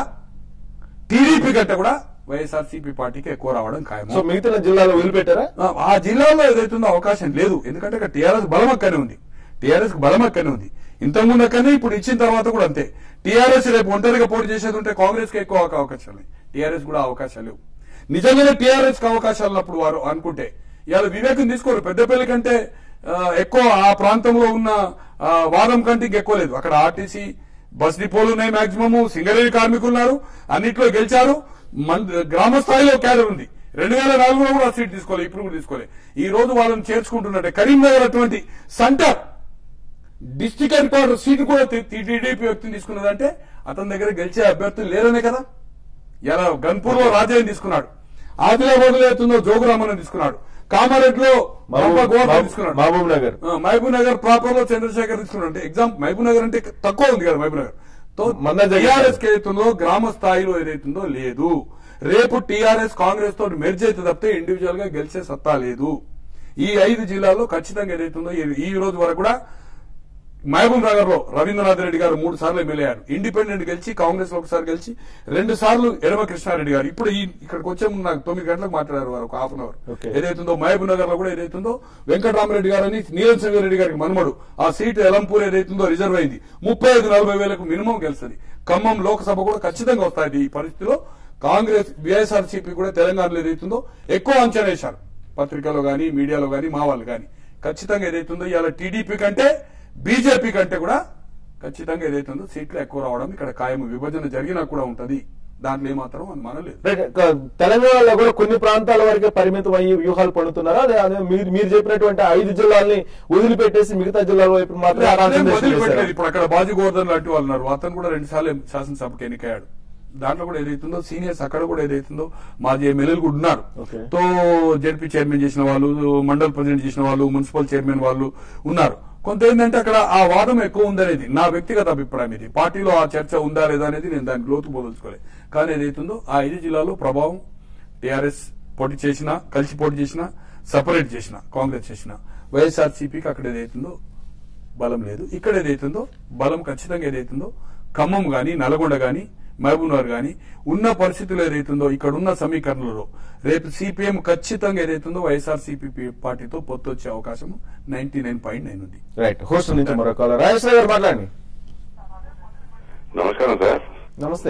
Speaker 2: టీడీపీ కంటే కూడా వైఎస్ఆర్సీపీ పార్టీకి ఎక్కువ రావడం
Speaker 1: సో
Speaker 2: ఖాయం
Speaker 1: మిగతా జిల్లాలో వదిలిపెట్టారా
Speaker 2: ఆ- ఆ జిల్లాలో ఏదైతుందో అవకాశం లేదు ఎందుకంటే ఇక్కడ టీఆర్ఎస్ బలం అక్కనే ఉంది టీఆర్ఎస్ బలం అక్కనే ఉంది ఇంతకుముందు అక్కనే ఇప్పుడు ఇచ్చిన తర్వాత కూడా అంతే టీఆర్ఎస్ రేపు ఒంటరిగా పోటీ చేసేది ఉంటే కాంగ్రెస్ కి ఎక్కువ అవకాశాలు ఉన్నాయి టీఆర్ఎస్ కూడా అవకాశాలు లేవు నిజంగానే టీఆర్ఎస్ కి అవకాశాలు ఉన్నప్పుడు వారు అనుకుంటే ఇవాళ వివేకం తీసుకోరు పెద్దపల్లి కంటే ఆ, ఎక్కువ ఆ ప్రాంతంలో ఉన్న ఆ, వాదం కంటే ఇంకెక్కువ లేదు అక్కడ ఆర్టీసీ బస్ డిపోలు ఉన్నాయి మాక్సిమం సింగరేణి కార్మికులు ఉన్నారు అన్నిట్లో గెలిచారు మన గ్రామ స్థాయిలో క్యాడర్ ఉంది రెండు వేల నాలుగులో కూడా సీట్ తీసుకోలేదు ఇప్పుడు కూడా తీసుకోలేదు ఈ రోజు వాళ్ళని చేర్చుకుంటున్నట్టే కరీంనగర్ అటువంటి centre district head quarter seat కూడా టీడీపీ వ్యక్తిని తీసుకున్నదంటే అతని దగ్గర గెలిచే అభ్యర్థులు లేరనే కదా ఇలా గన్పూర్ లో రాజయ్య తీసుకున్నాడు ఆదిలాబాద్ లో ఎత్తుందో జోగురామన్ తీసుకున్నాడు కామారెడ్డిలో
Speaker 1: మహబూబ్
Speaker 2: మహబూబ్ గోవర్ధన్
Speaker 1: మహబూబ్-
Speaker 2: తీసుకున్నాడు
Speaker 1: మహబూబ్ నగర్
Speaker 2: ఆ, మహబూబ్ నగర్ ప్రాపర్ లో చంద్రశేఖర్ తీసుకున్నాడు అంటే ఎగ్జామ్ మహబూబ్ నగర్ అంటే తక్కువ ఉంది కదా మహబూబ్ నగర్ తో
Speaker 1: మన దగ్గర-
Speaker 2: టీఆర్ఎస్ ఏదైతుందో గ్రామ స్థాయిలో ఏదైతుందో లేదు రేపు టీఆర్ఎస్ కాంగ్రెస్ తోటి మెర్జ్ అయితే తప్పితే ఇండివిజువల్ గా గెలిచే సత్తా లేదు ఈ ఐదు జిల్లాల్లో ఖచ్చితంగా ఏదైతుందో ఈ- ఈ రోజు వరకు కూడా మహబూబ్ నగర్ లో రవీంద్రనాథ్ రెడ్డి గారు మూడు సార్లు ఎమ్మెల్యే అయ్యారు ఇండిపెండెంట్ గెలిచి కాంగ్రెస్ లో ఒకసారి గెలిచి రెండు సార్లు ఎడమ కృష్ణారెడ్డి గారు ఇప్పుడు ఈ ఇక్కడికి వచ్చే ముందు నాకు తొమ్మిది గంటలకు మాట్లాడారు వారు ఒక హాఫ్ అన్ అవర్
Speaker 1: Okay.
Speaker 2: ఏదైతుందో మహబూబ్ నగర్ లో కూడా ఏదైతుందో వెంకటరామరెడ్డి గారు అని నీలం సింగర్ రెడ్డి గారికి మనమడు ఆ సీటు ఎలంపూర్ ఏదైతుందో రిజర్వ్ అయింది ముప్పై ఐదు నలభై వేలకు మినిమం గెలుస్తుంది ఖమ్మం లోక్సభ కూడా ఖచ్చితంగా వస్తాయి ఈ పరిస్థితిలో కాంగ్రెస్ వైఎస్ఆర్సీపీ కూడా తెలంగాణలో ఏదైతుందో ఎక్కువ అంచనా వేశారు పత్రికలో గానీ మీడియాలో గానీ మా వాళ్ళు గానీ ఖచ్చితంగా ఏదైతుందో ఇవాళ టీడీపీ కంటే బీజేపీ కంటే కూడా ఖచ్చితంగా ఏదైతుందో సీట్లు ఎక్కువ రావడం ఇక్కడ ఖాయం విభజన జరిగినా కూడా ఉంటది దాంట్లో ఏమాత్రం అనుమానం లేదు
Speaker 1: రైట్. క- తెలంగాణలో కూడా కొన్ని ప్రాంతాల వరకే పరిమితం అయ్యి వ్యూహాలు పడుతున్నారా అదే అదే మీరు మీరు చెప్పినటువంటి ఐదు జిల్లాల్ని వదిలిపెట్టేసి మిగతా జిల్లాల వైపు మాత్రం
Speaker 2: అట్లేం
Speaker 1: కాన్సన్ట్రేషన్
Speaker 2: వదిలిపెట్టలేదు
Speaker 1: చేశారా?
Speaker 2: ఇప్పుడు అక్కడ బాజీ గోవర్ధన్ లాంటి వాళ్ళు ఉన్నారు అతను కూడా రెండు సార్లు శాసనసభకు ఎన్నికయ్యాడు దాంట్లో కూడా ఏదైతుందో సీనియర్స్ అక్కడ కూడా ఏదైతుందో మాజీ ఎమ్మెల్యేలు కూడా ఉన్నారు
Speaker 1: Okay.
Speaker 2: తో జడ్పీ చైర్మన్ చేసిన వాళ్ళు మండల్ ప్రెసిడెంట్ చేసిన వాళ్ళు మున్సిపల్ చైర్మన్ వాళ్ళు ఉన్నారు కొంత ఏంటంటే అక్కడ ఆ వాదం ఎక్కువ ఉందనేది నా వ్యక్తిగత అభిప్రాయం ఇది పార్టీలో ఆ చర్చ ఉందా లేదా అనేది నేను దానికి లోతు పోదలుచుకోలేదు కానీ ఏదైతుందో ఆ ఐదు జిల్లాలో ప్రభావం టీఆర్ఎస్ పోటీ చేసినా కలిసి పోటీ చేసినా సపరేట్ చేసినా కాంగ్రెస్ చేసినా వైఎస్ఆర్సీపీకి అక్కడ ఏదైతుందో బలం లేదు ఇక్కడ ఏదైతుందో బలం ఖచ్చితంగా ఏదైతుందో ఖమ్మం గాని నల్గొండ గాని మహబూబ్నగర్ గాని ఉన్న పరిస్థితులు ఏదైతుందో ఇక్కడ ఉన్న సమీకరణలో రేపు సిపిఎం ఖచ్చితంగా ఏదైతుందో వైఎస్ఆర్ సిపి పార్టీతో పొత్తు వచ్చే అవకాశం నైన్టీ నైన్ పాయింట్ నైన్ ఉంది
Speaker 1: రైట్ హోస్ట్ నుంచి మరో కాలర్ రాజేశ్వర గారు మాట్లాడండి
Speaker 9: నమస్కారం సార్
Speaker 1: నమస్తే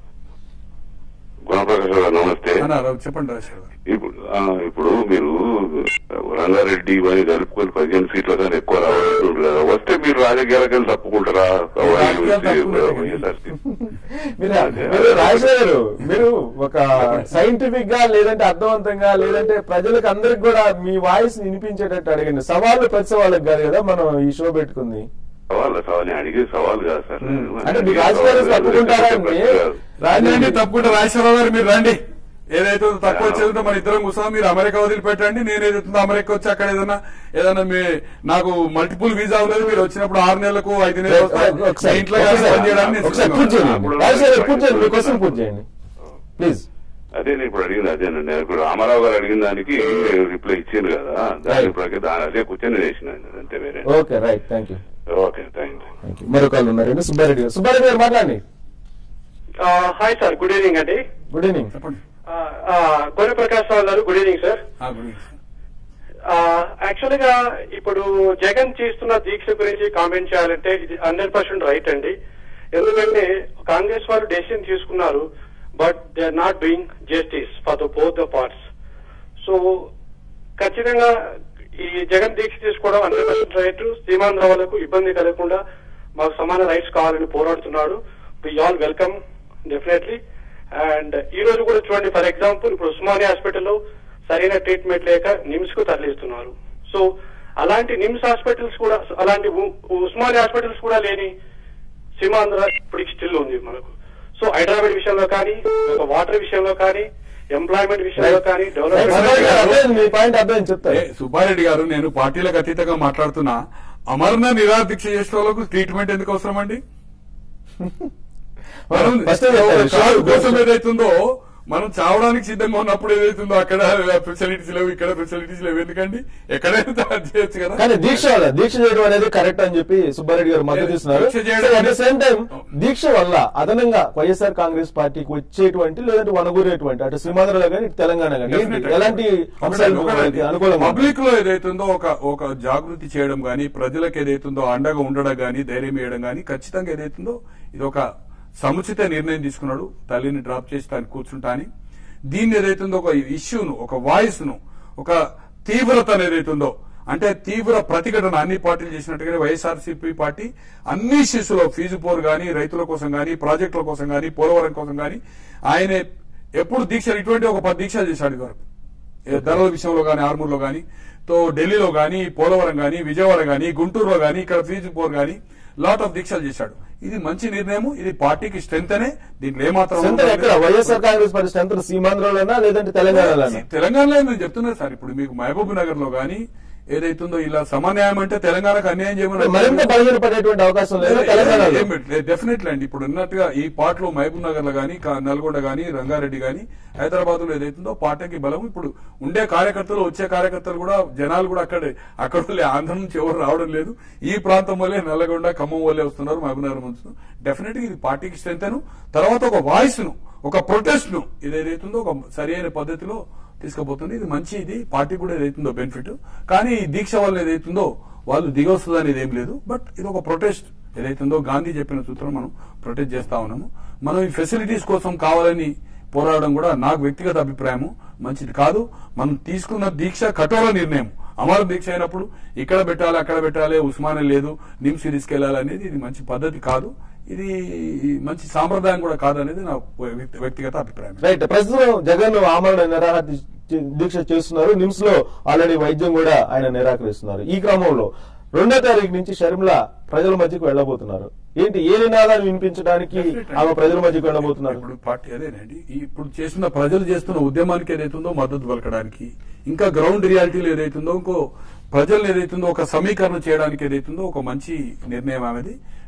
Speaker 9: గుణప్రకాష్ గారు నమస్తే
Speaker 2: అన్నారు చెప్పండి రాజశేఖర్ గారు
Speaker 9: ఇప్పుడు ఆ, ఇప్పుడు మీరు రంగారెడ్డి ఇవన్నీ కలుపుకొని పదిహేను సీట్ల కన్నా ఎక్కువ రావాలంటున్నారు కదా వస్తే మీరు రాజకీయాలకు వెళ్ళి తప్పుకుంటారా
Speaker 2: రాజకీయాలు తప్పుకుంటారు.
Speaker 9: వైఎస్ఆర్సీ.
Speaker 1: మీరు మీరు రాజశేఖర్ గారు మీరు ఒక సైంటిఫిక్ గా లేదంటే అర్థవంతంగా లేదంటే ప్రజలకు అందరికి కూడా మీ వాయిస్ వినిపించేటట్టు అడగండి సవాళ్ళు ప్రతి సవాళ్ళకి కాదు కదా మనం ఈ షో పెట్టుకుంది
Speaker 9: సవాల్ సవాల్ నేను అడిగే సవాల్ కాదు సార్
Speaker 1: అంటే మీకు రాజకీయాలు తప్పుకుంటారా అండి
Speaker 2: రండి రండి తప్పకుండా రాజశేఖరరావు గారు మీరు రండి ఏదైతే ఉందో తక్కువ వచ్చేదో మన ఇద్దరం కూర్చొని మీరు అమెరికా వదిలిపెట్టండి నేను ఏదైతుందో అమెరికా వచ్చి అక్కడ ఏదైనా ఏదైనా మీ నాకు మల్టిపుల్ వీసా ఉన్నది మీరు వచ్చినప్పుడు ఆరు నెలలకు ఐదు నెలలకు వస్తే
Speaker 1: ఒకసారి
Speaker 2: మీ ఇంట్లో కానీ పని చేయడానికి నేను
Speaker 1: ఒకసారి
Speaker 2: సిద్ధంగా
Speaker 1: పూర్తి చేయండి
Speaker 9: అప్పుడు
Speaker 1: రాజశేఖర్ గారు పూర్తి చేయండి మీ క్వశ్చన్ పూర్తి చేయండి ప్లీజ్
Speaker 9: అదే నేను ఇప్పుడు అడిగింది అదేనండి ఇప్పుడు రామారావు గారు అడిగిన దానికి రిప్లై ఇచ్చింది కదా దాని
Speaker 1: Right.
Speaker 9: ఇప్పుడు దాని అదే కూర్చొని వేసిన అంతే వేరే
Speaker 1: okay right thank you
Speaker 9: okay thank you
Speaker 1: thank you మరో కాల్ ఉన్నారండి సుబ్బారెడ్డి గారు సుబ్బారెడ్డి గారు మాట్లాడండి
Speaker 10: హాయ్ సార్ గుడ్ ఈవినింగ్ అండి
Speaker 1: గుడ్ ఈవినింగ్
Speaker 2: చెప్పండి
Speaker 10: గొర్రె ప్రకాష్ రావు గారు గుడ్ ఈవినింగ్ సార్
Speaker 2: ఆ, గురించి.
Speaker 10: యాక్చువల్ గా ఇప్పుడు జగన్ చేస్తున్న దీక్ష గురించి కామెంట్ చేయాలంటే ఇది హండ్రెడ్ పర్సెంట్ రైట్ అండి ఎందుకంటే కాంగ్రెస్ వారు డెసిషన్ తీసుకున్నారు but they are not doing justice for the both the parts so ఖచ్చితంగా ఈ జగన్ దీక్ష తీసుకోవడం హండ్రెడ్ పర్సెంట్ రైట్ సీమాంధ్ర వాళ్ళకు ఇబ్బంది కలగకుండా మాకు సమాన రైట్స్ కావాలని పోరాడుతున్నాడు we all welcome definitely and ఈ రోజు కూడా చూడండి ఫర్ ఎగ్జాంపుల్ ఇప్పుడు ఉస్మానియా హాస్పిటల్లో సరైన ట్రీట్మెంట్ లేక నిమ్స్ కు తరలిస్తున్నారు సో అలాంటి నిమ్స్ హాస్పిటల్స్ కూడా అలాంటి ఉ- ఉస్మానియా హాస్పిటల్స్ కూడా లేని సీమాంధ్ర ఇప్పటికి స్టిల్ ఉంది మనకు సో హైదరాబాద్ విషయంలో కానీ ఒక వాటర్ విషయంలో కానీ ఎంప్లాయ్మెంట్ విషయంలో కానీ
Speaker 1: సుబ్బారెడ్డి గారు
Speaker 10: డెవలప్మెంట్
Speaker 1: అర్థమైంది, మీ పాయింట్ అర్థం
Speaker 2: ఏ,
Speaker 1: చెప్తారు
Speaker 2: సుబ్బారెడ్డి గారు నేను పార్టీలకు అతీతంగా మాట్లాడుతున్నా అమరణ నిరాహార దీక్ష చేసే వాళ్ళకు ట్రీట్మెంట్ ఎందుకు అవసరం అండి మనం
Speaker 1: ఫస్ట్
Speaker 2: ఒక కారు కోసం ఏదైతుందో మనం చావడానికి సిద్ధంగా ఉన్నప్పుడు ఏదైతుందో అక్కడ ఫెసిలిటీస్ లేవు ఇక్కడ ఫెసిలిటీస్ లేవు ఎందుకండి ఎక్కడైనా తయారు చేయొచ్చు కదా
Speaker 1: కానీ దీక్ష వల్ల దీక్ష చేయడం అనేది కరెక్ట్ అని చెప్పి సుబ్బారెడ్డి గారు మద్దతు ఇస్తున్నారు
Speaker 2: దీక్ష చేయడం
Speaker 1: అట్ ద సేమ్ టైం దీక్ష వల్ల అదనంగా వైఎస్ఆర్ కాంగ్రెస్ పార్టీకి వచ్చేటువంటి లేదంటే వనగూరేటువంటి అటు సీమాంధ్రలో కానీ ఇటు తెలంగాణ కానీ ఏంటి? ఎలాంటి అంశాలు మనకి అనుకూలంగా ఉన్నాయి?
Speaker 2: పబ్లిక్ లో ఏదైతుందో ఒక ఒక జాగృతి చేయడం గానీ ప్రజలకు ఏదైతుందో అండగా ఉండడం గానీ ధైర్యం ఇవ్వడం గానీ ఖచ్చితంగా ఏదైతుందో ఇది ఒక సముచిత నిర్ణయం తీసుకున్నాడు తల్లిని డ్రాప్ చేసి తాను కూర్చుంటా అని దీన్ని ఏదైతుందో ఒక ఇష్యూను ఒక వాయిస్ ను ఒక తీవ్రత ఏదైతుందో అంటే తీవ్ర ప్రతిఘటన అన్ని పార్టీలు చేసినట్టుగానే వైఎస్ఆర్సీపీ పార్టీ అన్ని ఇష్యూస్లో ఫీజు పోరు గానీ రైతుల కోసం గానీ ప్రాజెక్టుల కోసం గానీ పోలవరం కోసం గానీ ఆయన ఎప్పుడు దీక్షలు ఇటువంటి ఒక పది దీక్షలు చేశాడు గారు ఏ ధరల విషయంలో గానీ ఆర్మూర్లో గానీ తో ఢిల్లీలో గానీ పోలవరం గానీ విజయవాడ గానీ గుంటూరులో గానీ ఇక్కడ ఫీజు పోర్ గానీ లాట్ ఆఫ్ దీక్షలు చేశాడు ఇది మంచి నిర్ణయం ఇది పార్టీకి స్ట్రెంత్ అనే దీంట్లో ఏమాత్రం
Speaker 1: సెంటర్ ఎక్కడ వైఎస్ఆర్ కాంగ్రెస్ పార్టీ స్ట్రెంత్ సీమాంధ్రలోనా లేదంటే తెలంగాణలోనా
Speaker 2: తెలంగాణలో నేను చెప్తున్నా సార్ ఇప్పుడు మీకు మహబూబ్ నగర్ లో గానీ ఏదైతుందో ఇలా సమన్యాయం అంటే తెలంగాణకు అన్యాయం
Speaker 1: మరింత
Speaker 2: చేయమని
Speaker 1: బలహీన పడేటువంటి అవకాశం లేదు తెలంగాణలో
Speaker 2: డెఫినెట్లీ అండి ఇప్పుడు ఉన్నట్టుగా ఈ పాటలో మహబూబ్ నగర్ లో గానీ కా- నల్గొండ గానీ రంగారెడ్డి గానీ హైదరాబాద్ లో ఏదైతుందో పార్టీకి బలం ఇప్పుడు ఉండే కార్యకర్తలు వచ్చే కార్యకర్తలు కూడా జనాలు కూడా అక్కడే అక్కడ వాళ్ళే ఆంధ్ర నుంచి ఎవరు రావడం లేదు ఈ ప్రాంతం వల్లే నల్లగొండ ఖమ్మం వల్లే వస్తున్నారు మహబూబ్ నగర్ నుంచి డెఫినెట్ గా ఇది పార్టీకి స్ట్రెంత్ తర్వాత ఒక వాయిస్ ను ఒక ప్రొటెస్ట్ ను ఇది ఏదైతుందో ఒక సరి అయిన పద్ధతిలో తీసుకుపోతుంది ఇది మంచి ఇది పార్టీ కూడా ఏదైతుందో బెనిఫిట్ కానీ ఈ దీక్ష వల్ల ఏదైతుందో వాళ్ళు దిగొస్తుంది అనేది ఏం లేదు బట్ ఇది ఒక ప్రొటెస్ట్ ఏదైతుందో గాంధీ చెప్పిన సూత్రం మనం ప్రొటెస్ట్ చేస్తా ఉన్నాము మనం ఈ ఫెసిలిటీస్ కోసం కావాలని పోరాడడం కూడా నాకు వ్యక్తిగత అభిప్రాయము మంచిది కాదు మనం తీసుకున్న దీక్ష కఠోర నిర్ణయం అమర దీక్ష అయినప్పుడు ఇక్కడ పెట్టాలి అక్కడ పెట్టాలి ఉస్మానే లేదు నిమ్స్ తీసుకెళ్లాలి అనేది ఇది మంచి పద్ధతి కాదు ఇది మంచి సాంప్రదాయం కూడా కాదు అనేది నా వ్యక్తి- వ్యక్తిగత అభిప్రాయం
Speaker 1: రైట్ ప్రస్తుతం జగన్ ఆమరణ నిరాహార దీ- దీక్ష చేస్తున్నారు నిమ్స్ లో ఆల్రెడీ వైద్యం కూడా ఆయన నిరాకరిస్తున్నారు ఈ క్రమంలో రెండో తారీఖు నుంచి షర్మిల ప్రజల మధ్యకు వెళ్ళబోతున్నారు ఏంటి ఏ నినాదాన్ని వినిపించడానికి ఆమె ప్రజల మధ్యకు వెళ్ళబోతున్నారు
Speaker 2: ఇప్పుడు పార్టీ అదేనండి ఈ ఇప్పుడు చేస్తున్న ప్రజలు చేస్తున్న ఉద్యమానికి ఏదైతుందో మద్దతు పలకడానికి ఇంకా గ్రౌండ్ రియాలిటీలు ఏదైతుందో ఇంకో ప్రజలు ఏదైతుందో ఒక సమీకరణ చేయడానికి ఏదైతుందో ఒక మంచి నిర్ణయం అనేది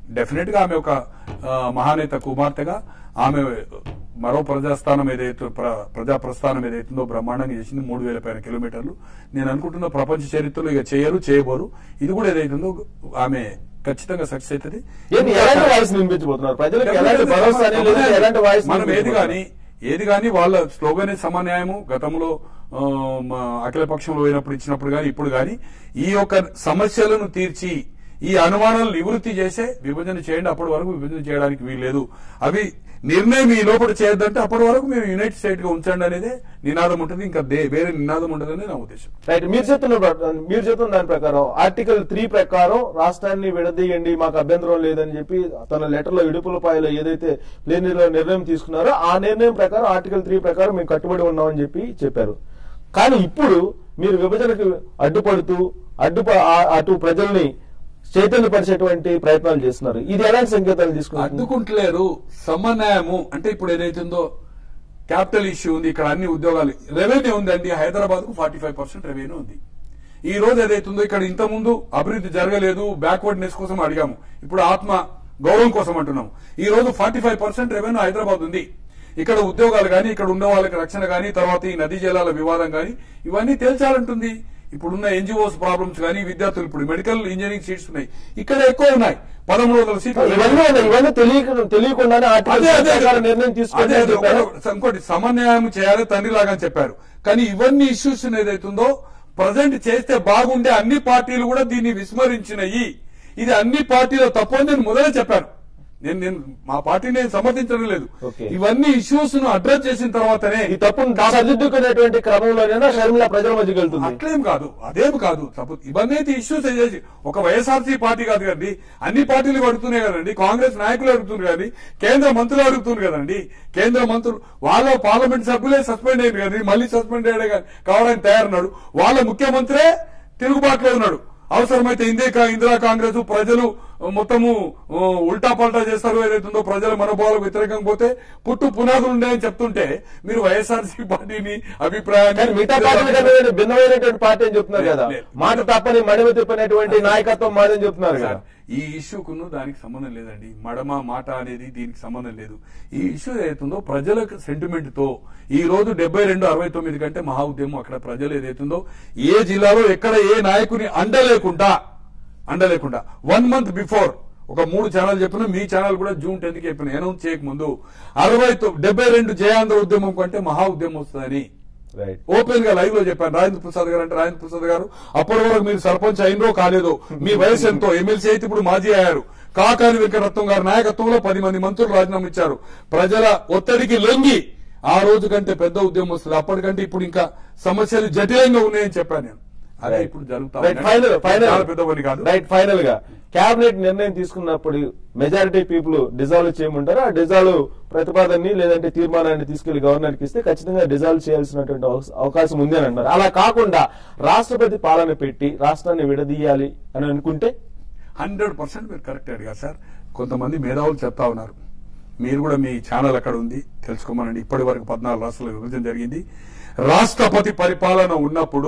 Speaker 2: డెఫినెట్ గా ఆమె ఒక ఆ, మహానేత కుమార్తెగా ఆమె మరో ప్రజాస్థానం ఏదైతే ప్ర- ప్రజా ప్రస్థానం ఏదైతుందో బ్రహ్మాండంగా చేసింది మూడు వేల పైన కిలోమీటర్లు నేను అనుకుంటున్న ప్రపంచ చరిత్రలో ఇక చేయరు చేయబోరు ఇది కూడా ఏదైతుందో ఆమె ఖచ్చితంగా సక్సెస్ అవుతుంది
Speaker 1: ఏంటి ఎలాంటి వాయిస్ వినిపించబోతున్నారు ప్రజలకు ఎలాంటి భరోసా అనేది లేదు, ఎలాంటి వాయిస్
Speaker 2: మనం ఏది గాని ఏది గాని వాళ్ళ స్లోగనే సమన్యాయము గతంలో ఆ, మా అఖిల పక్షంలో పోయినప్పుడు ఇచ్చినప్పుడు గాని ఇప్పుడు గాని ఈ యొక్క సమస్యలను తీర్చి ఈ అనుమానాలు నివృత్తి చేసే విభజన చేయండి అప్పటి వరకు విభజన చేయడానికి వీల్లేదు అవి నిర్ణయం ఈ లోపల చేయొద్దంటే అప్పటి వరకు మేము యునైటెడ్ స్టేట్ గా ఉంచండి అనేది నినాదం ఉంటుంది ఇంకా దే- వేరే నినాదం ఉండదని నా ఉద్దేశం
Speaker 1: రైట్ మీరు చెప్తున్న ప్ర- మీరు చెప్తున్న దాని ప్రకారం ఆర్టికల్ త్రీ ప్రకారం రాష్ట్రాన్ని విడదీయండి మాకు అభ్యంతరం లేదని చెప్పి తన లెటర్ లో ఇడుపులపాయలో ఏదైతే ప్లేనరీలో నిర్ణయం తీసుకున్నారో ఆ నిర్ణయం ప్రకారం ఆర్టికల్ త్రీ ప్రకారం మేము కట్టుబడి ఉన్నామని చెప్పి చెప్పారు కానీ ఇప్పుడు మీరు విభజనకు అడ్డుపడుతూ అడ్డు అటు ప్రజల్ని చైతన్యపరిచేటువంటి ప్రయత్నాలు చేస్తున్నారు ఇది ఎలాంటి సంకేతాలు తీసుకుంటుంది
Speaker 2: అడ్డుకుంటలేరు సమన్వయము అంటే ఇప్పుడు ఏదైతుందో క్యాపిటల్ ఇష్యూ ఉంది ఇక్కడ అన్ని ఉద్యోగాలు రెవెన్యూ ఉందండి హైదరాబాద్ కు ఫార్టీ ఫైవ్ పర్సెంట్ రెవెన్యూ ఉంది ఈ రోజు ఏదైతుందో ఇక్కడ ఇంత ముందు అభివృద్ధి జరగలేదు బ్యాక్వర్డ్నెస్ కోసం అడిగాము ఇప్పుడు ఆత్మ గౌరవం కోసం అంటున్నాము ఈ రోజు forty five percent revenue Hyderabad ఉంది ఇక్కడ ఉద్యోగాలు గాని ఇక్కడ ఉన్న వాళ్ళకి రక్షణ గాని తర్వాత ఈ నదీ జలాల వివాదం గాని ఇవన్నీ తేల్చాలంటుంది ఇప్పుడున్న ఎన్జిఓస్ ప్రాబ్లమ్స్ గానీ విద్యార్థులు ఇప్పుడు మెడికల్ ఇంజనీరింగ్ సీట్స్ ఉన్నాయి ఇక్కడ ఎక్కువ ఉన్నాయి పదమూడు వందల సీట్లు
Speaker 1: ఇవన్నీ ఉన్నాయి. ఇవన్నీ తెలియక తెలియకుండానే ఆర్టికల్
Speaker 2: అదే అదే
Speaker 1: ప్రకారం నిర్ణయం
Speaker 2: అదే
Speaker 1: తీసుకొని
Speaker 2: అదే ఒకటి- ఇంకోటి సమన్వయం చేయాలి తండ్రి లాగా అని చెప్పారు కానీ ఇవన్నీ ఇష్యూస్ ఏదైతుందో ప్రజెంట్ చేస్తే బాగుండే అన్ని పార్టీలు కూడా దీన్ని విస్మరించినయి ఇది అన్ని పార్టీల తప్పు అని నేను మొదలే చెప్పాను నేను నేను మా పార్టీని నేను సమర్థించడం లేదు
Speaker 1: ఓకే.
Speaker 2: ఇవన్నీ ఇష్యూస్ ను అడ్రస్ చేసిన తర్వాతనే
Speaker 1: ఈ తప్పును సరిదిద్దుకునేటువంటి క్రమంలోనైనా షర్మిల ప్రజల మధ్యకి వెళ్తుంది
Speaker 2: అట్లేం కాదు అదేం కాదు తప్పు ఇవన్నీ అయితే ఇష్యూస్ చేసి ఒక వైఎస్ఆర్సీ పార్టీ కాదు కదండి అన్ని పార్టీలు అడుగుతున్నాయి కదండి కాంగ్రెస్ నాయకులు అడుగుతున్నారు కదండి కేంద్ర మంత్రులు అడుగుతున్నారు కదండి కేంద్ర మంత్రులు వాళ్ళ పార్లమెంట్ సభ్యులే సస్పెండ్ అయ్యారు కదండి మళ్ళీ సస్పెండ్ అయ్యాడు కానీ కావడానికి తయారున్నాడు వాళ్ళ ముఖ్యమంత్రే తిరుగుబాటులో ఉన్నాడు అవసరమైతే ఇందే కా- ఇందిరా కాంగ్రెస్ ప్రజలు మొత్తము ఆ, ఉల్టా పల్టా చేస్తారు ఏదైతుందో ప్రజల మనోభావాలకు వ్యతిరేకంగా పోతే పుట్టు పునాదులు ఉన్నాయని చెప్తుంటే మీరు వైఎస్ఆర్సీ పార్టీని
Speaker 1: కానీ
Speaker 2: అభిప్రాయాన్ని
Speaker 1: మిగతా పార్టీల కన్నా భిన్నమైనటువంటి పార్టీ అని చెప్తున్నారు కదా
Speaker 2: లేదు.
Speaker 1: మాట తప్పని మడిమ తిప్పనటువంటి నాయకత్వం మాదని చెప్తున్నారు కదా
Speaker 2: సార్, ఈ ఇష్యూకును దానికి సంబంధం లేదండి మడమ మాట అనేది దీనికి సంబంధం లేదు ఈ ఇష్యూ ఏదైతుందో ప్రజల సెంటిమెంట్ తో ఈ రోజు డెబ్బై రెండు అరవై తొమ్మిది కంటే మహా ఉద్యమం అక్కడ ప్రజలు ఏదైతుందో ఏ జిల్లాలో ఎక్కడ ఏ నాయకుని అండ లేకుండా అండ లేకుండా వన్ మంత్ బిఫోర్ ఒక మూడు ఛానల్ చెప్పిన మీ ఛానల్ కూడా జూన్ టెన్త్ కి చెప్పిన అనౌన్స్ చేయకముందు అరవై డెబ్బై రెండు జయాంధ్ర ఉద్యమం కంటే మహా ఉద్యమం వస్తుందని
Speaker 1: రైట్
Speaker 2: ఓపెన్ గా లైవ్ లో చెప్పాను రాజేంద్ర ప్రసాద్ గారు అంటే రాజేంద్ర ప్రసాద్ గారు అప్పటి వరకు మీరు సర్పంచ్ అయినరో కాలేదో మీ వయసు ఎంతో ఎమ్మెల్సీ అయితే ఇప్పుడు మాజీ అయ్యారు కాకాని వెంకటరత్నం గారి నాయకత్వంలో పది మంది మంత్రులు రాజీనామా ఇచ్చారు ప్రజల ఒత్తిడికి లొంగి ఆ రోజు కంటే పెద్ద ఉద్యమం వస్తుంది అప్పటికంటే ఇప్పుడు ఇంకా సమస్యలు జటిలంగా ఉన్నాయని చెప్పాను నేను అదే ఇప్పుడు జరుగుతా
Speaker 1: రైట్
Speaker 2: ఉన్నాయి.
Speaker 1: ఫైనల్ ఫైనల్
Speaker 2: చాలా పెద్ద పని కాదు
Speaker 1: రైట్ ఫైనల్ గా కేబినెట్ నిర్ణయం తీసుకున్నప్పుడు మెజారిటీ పీపుల్ డిజాల్వ్ చేయమంటారు ఆ డిజాల్వ్ ప్రతిపాదనని లేదంటే తీర్మానాన్ని తీసుకెళ్లి గవర్నర్ కి ఇస్తే ఖచ్చితంగా డిజాల్వ్ చేయాల్సినటువంటి అవకాశ- అవకాశం ఉంది అని అన్నారు అలా కాకుండా రాష్ట్రపతి పాలన పెట్టి రాష్ట్రాన్ని విడదీయాలి అని అనుకుంటే
Speaker 2: హండ్రెడ్ పర్సెంట్ మీరు కరెక్ట్ అడిగారు సార్ కొంతమంది మేధావులు చెప్తా ఉన్నారు మీరు కూడా మీ ఛానల్ అక్కడ ఉంది తెలుసుకోమనండి ఇప్పటి వరకు పద్నాలుగు రాష్ట్రాల విభజన జరిగింది రాష్ట్రపతి పరిపాలన ఉన్నప్పుడు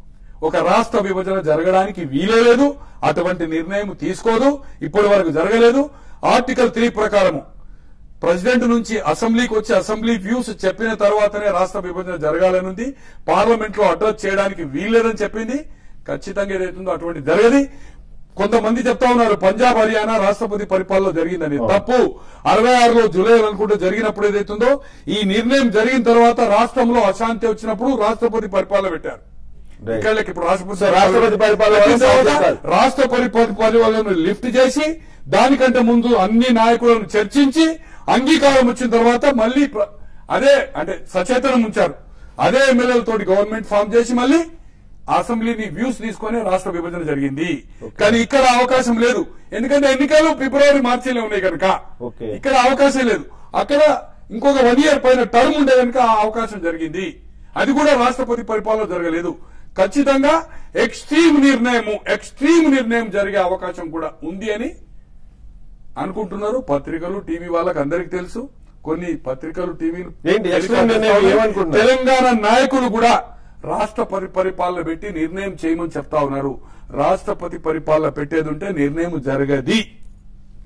Speaker 2: ఒక రాష్ట్ర విభజన జరగడానికి వీలే లేదు అటువంటి నిర్ణయం తీసుకోదు ఇప్పటి వరకు జరగలేదు ఆర్టికల్ త్రీ ప్రకారము ప్రెసిడెంట్ నుంచి అసెంబ్లీకి వచ్చి అసెంబ్లీ వ్యూస్ చెప్పిన తర్వాతనే రాష్ట్ర విభజన జరగాలని ఉంది పార్లమెంట్ లో అడ్రస్ చేయడానికి వీల్లేదని చెప్పింది ఖచ్చితంగా ఏదైతుందో అటువంటి జరగది కొంతమంది చెప్తా ఉన్నారు పంజాబ్ హర్యానా రాష్ట్రపతి పరిపాలన జరిగిందని తప్పు అరవై ఆరులో జూలై అనుకుంటే జరిగినప్పుడు ఏదైతుందో ఈ నిర్ణయం జరిగిన తర్వాత రాష్ట్రంలో అశాంతి వచ్చినప్పుడు రాష్ట్రపతి పరిపాలన పెట్టారు
Speaker 1: Right.
Speaker 2: ఇక్కడ లెక్క ఇప్పుడు రాష్ట్రపతి
Speaker 1: So, రాష్ట్రపతి పరిపాలన
Speaker 2: పెట్టిన తర్వాత
Speaker 1: సాధ్యం కాదు.
Speaker 2: రాష్ట్రపతి పరిపాలనను లిఫ్ట్ చేసి దానికంటే ముందు అన్ని నాయకులను చర్చించి అంగీకారం వచ్చిన తర్వాత మళ్ళీ ప్ర- అదే అంటే సచేతనం ఉంచారు అదే ఎమ్మెల్యేలతోటి గవర్నమెంట్ ఫామ్ చేసి మళ్ళీ అసెంబ్లీని వ్యూస్ తీసుకొని రాష్ట్ర విభజన జరిగింది కానీ ఇక్కడ అవకాశం లేదు ఎందుకంటే ఎన్నికలు ఫిబ్రవరి మార్చిలో ఉన్నాయి కనుక
Speaker 1: Okay.
Speaker 2: ఇక్కడ అవకాశం లేదు అక్కడ ఇంకొక వన్ ఇయర్ పైన టర్మ్ ఉండే కనుక ఆ అవకాశం జరిగింది అది కూడా రాష్ట్రపతి పరిపాలన జరగలేదు ఖచ్చితంగా ఎక్స్ట్రీమ్ నిర్ణయం ఎక్స్ట్రీమ్ నిర్ణయం జరిగే అవకాశం కూడా ఉంది అని అనుకుంటున్నారు పత్రికలు టీవీ వాళ్ళకి అందరికి తెలుసు కొన్ని పత్రికలు టీవీలు
Speaker 1: ఏంటి extreme నిర్ణయం ఏమనుకుంటున్నారు?
Speaker 2: తెలంగాణ నాయకులు కూడా రాష్ట్రపతి పరిపాలన పెట్టి నిర్ణయం చేయమని చెప్తా ఉన్నారు రాష్ట్రపతి పరిపాలన పెట్టేది ఉంటే నిర్ణయం జరగది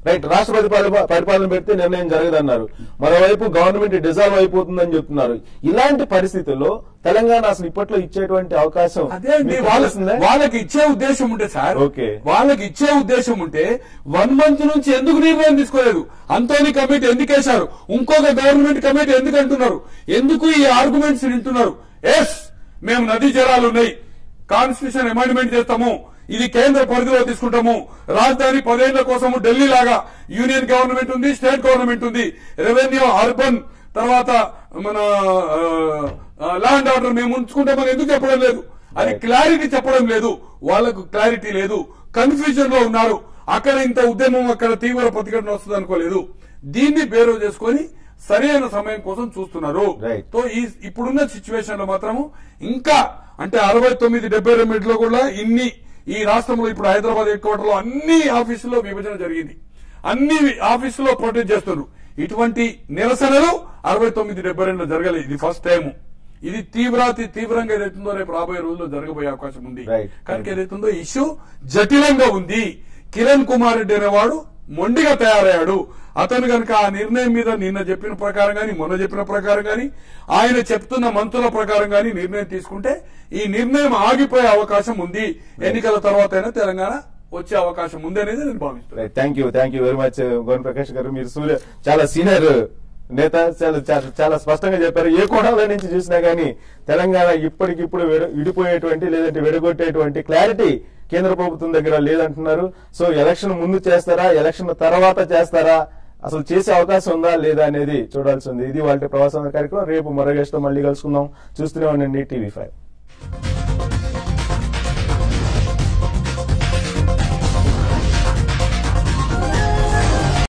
Speaker 1: రైట్ రాష్ట్రపతి పరిపా- పరిపాలన పెడితే నిర్ణయం జరగదన్నారు మరోవైపు గవర్నమెంట్ డిజాల్వ్ అయిపోతుందని చెప్తున్నారు ఇలాంటి పరిస్థితుల్లో తెలంగాణ అసలు ఇప్పట్లో ఇచ్చేటువంటి అవకాశం
Speaker 2: అదే అండి
Speaker 1: మీకు
Speaker 2: వాళ్ళ
Speaker 1: అనిపిస్తుందా?
Speaker 2: వాళ్ళకి ఇచ్చే ఉద్దేశం ఉంటే సార్
Speaker 1: ఓకే.
Speaker 2: వాళ్ళకి ఇచ్చే ఉద్దేశం ఉంటే వన్ మంత్ నుంచి ఎందుకు నిర్ణయం తీసుకోలేదు అంతోని కమిటీ ఎందుకు వేశారు ఇంకొక గవర్నమెంట్ కమిటీ ఎందుకు అంటున్నారు ఎందుకు ఈ ఆర్గ్యుమెంట్స్ వింటున్నారు ఎస్ మేము నదీ జలాలు ఉన్నాయి కాన్స్టిట్యూషన్ అమెండ్మెంట్ చేస్తాము ఇది కేంద్ర పరిధిలో తీసుకుంటాము రాజధాని పదేళ్ల కోసము ఢిల్లీ లాగా యూనియన్ గవర్నమెంట్ ఉంది స్టేట్ గవర్నమెంట్ ఉంది రెవెన్యూ అర్బన్ తర్వాత మన ల్యాండ్ ఆర్డర్ మేము ఉంచుకుంటామని ఎందుకు చెప్పడం లేదు అది క్లారిటీ చెప్పడం లేదు వాళ్ళకు క్లారిటీ లేదు కన్ఫ్యూజన్ లో ఉన్నారు అక్కడ ఇంత ఉద్యమం అక్కడ తీవ్ర ప్రతిఘటన వస్తుంది అనుకోలేదు దీన్ని బేరో చేసుకొని సరైన సమయం కోసం చూస్తున్నారు
Speaker 1: Right.
Speaker 2: తో ఈ ఇప్పుడున్న సిచ్యువేషన్ లో మాత్రము ఇంకా అంటే అరవై తొమ్మిది డెబ్బై రెండులో కూడా ఇన్ని ఈ రాష్ట్రంలో ఇప్పుడు హైదరాబాద్ హెడ్ క్వార్టర్ లో అన్ని ఆఫీసుల్లో విభజన జరిగింది అన్ని ఆఫీసులో ప్రొటెస్ట్ చేస్తున్నారు ఇటువంటి నిరసనలు అరవై తొమ్మిది డెబ్బై రెండులో జరగలేదు ఇది ఫస్ట్ టైం ఇది తీవ్రాతి తీవ్రంగా ఏదైతుందో రేపు రాబోయే రోజుల్లో జరగబోయే అవకాశం ఉంది
Speaker 1: Right.
Speaker 2: కనుక ఏదైతుందో ఇష్యూ జటిలంగా ఉంది కిరణ్ కుమార్ రెడ్డి అనేవాడు మొండిగా తయారయ్యాడు అతను కనుక ఆ నిర్ణయం మీద నిన్న చెప్పిన ప్రకారం గాని మొన్న చెప్పిన ప్రకారం గాని ఆయన చెప్తున్న మంత్రుల ప్రకారం గాని నిర్ణయం తీసుకుంటే ఈ నిర్ణయం ఆగిపోయే అవకాశం ఉంది ఎన్నికల తర్వాత అయినా తెలంగాణ వచ్చే అవకాశం ఉంది అనేది నేను భావిస్తున్నాను
Speaker 1: thank you thank you very much గోన్ ప్రకాష్ గారు మీరు సూర్య చాలా సీనియర్ నేత చాలా చాలా- చాలా స్పష్టంగా చెప్పారు ఏ కోణాల నుంచి చూసినా గానీ తెలంగాణ ఇప్పటికిప్పుడు విడ- విడిపోయేటువంటి లేదంటే విడగొట్టేటువంటి క్లారిటీ కేంద్ర ప్రభుత్వం దగ్గర లేదంటున్నారు సో ఎలక్షన్ ముందు చేస్తారా ఎలక్షన్ తర్వాత చేస్తారా అసలు చేసే అవకాశం ఉందా లేదా అనేది చూడాల్సి ఉంది ఇది వాళ్ళ ప్రవాసం కార్యక్రమం రేపు మరో గెస్ట్ తో మళ్ళీ కలుసుకుందాం చూస్తూనే ఉండండి టీవీ ఫైవ్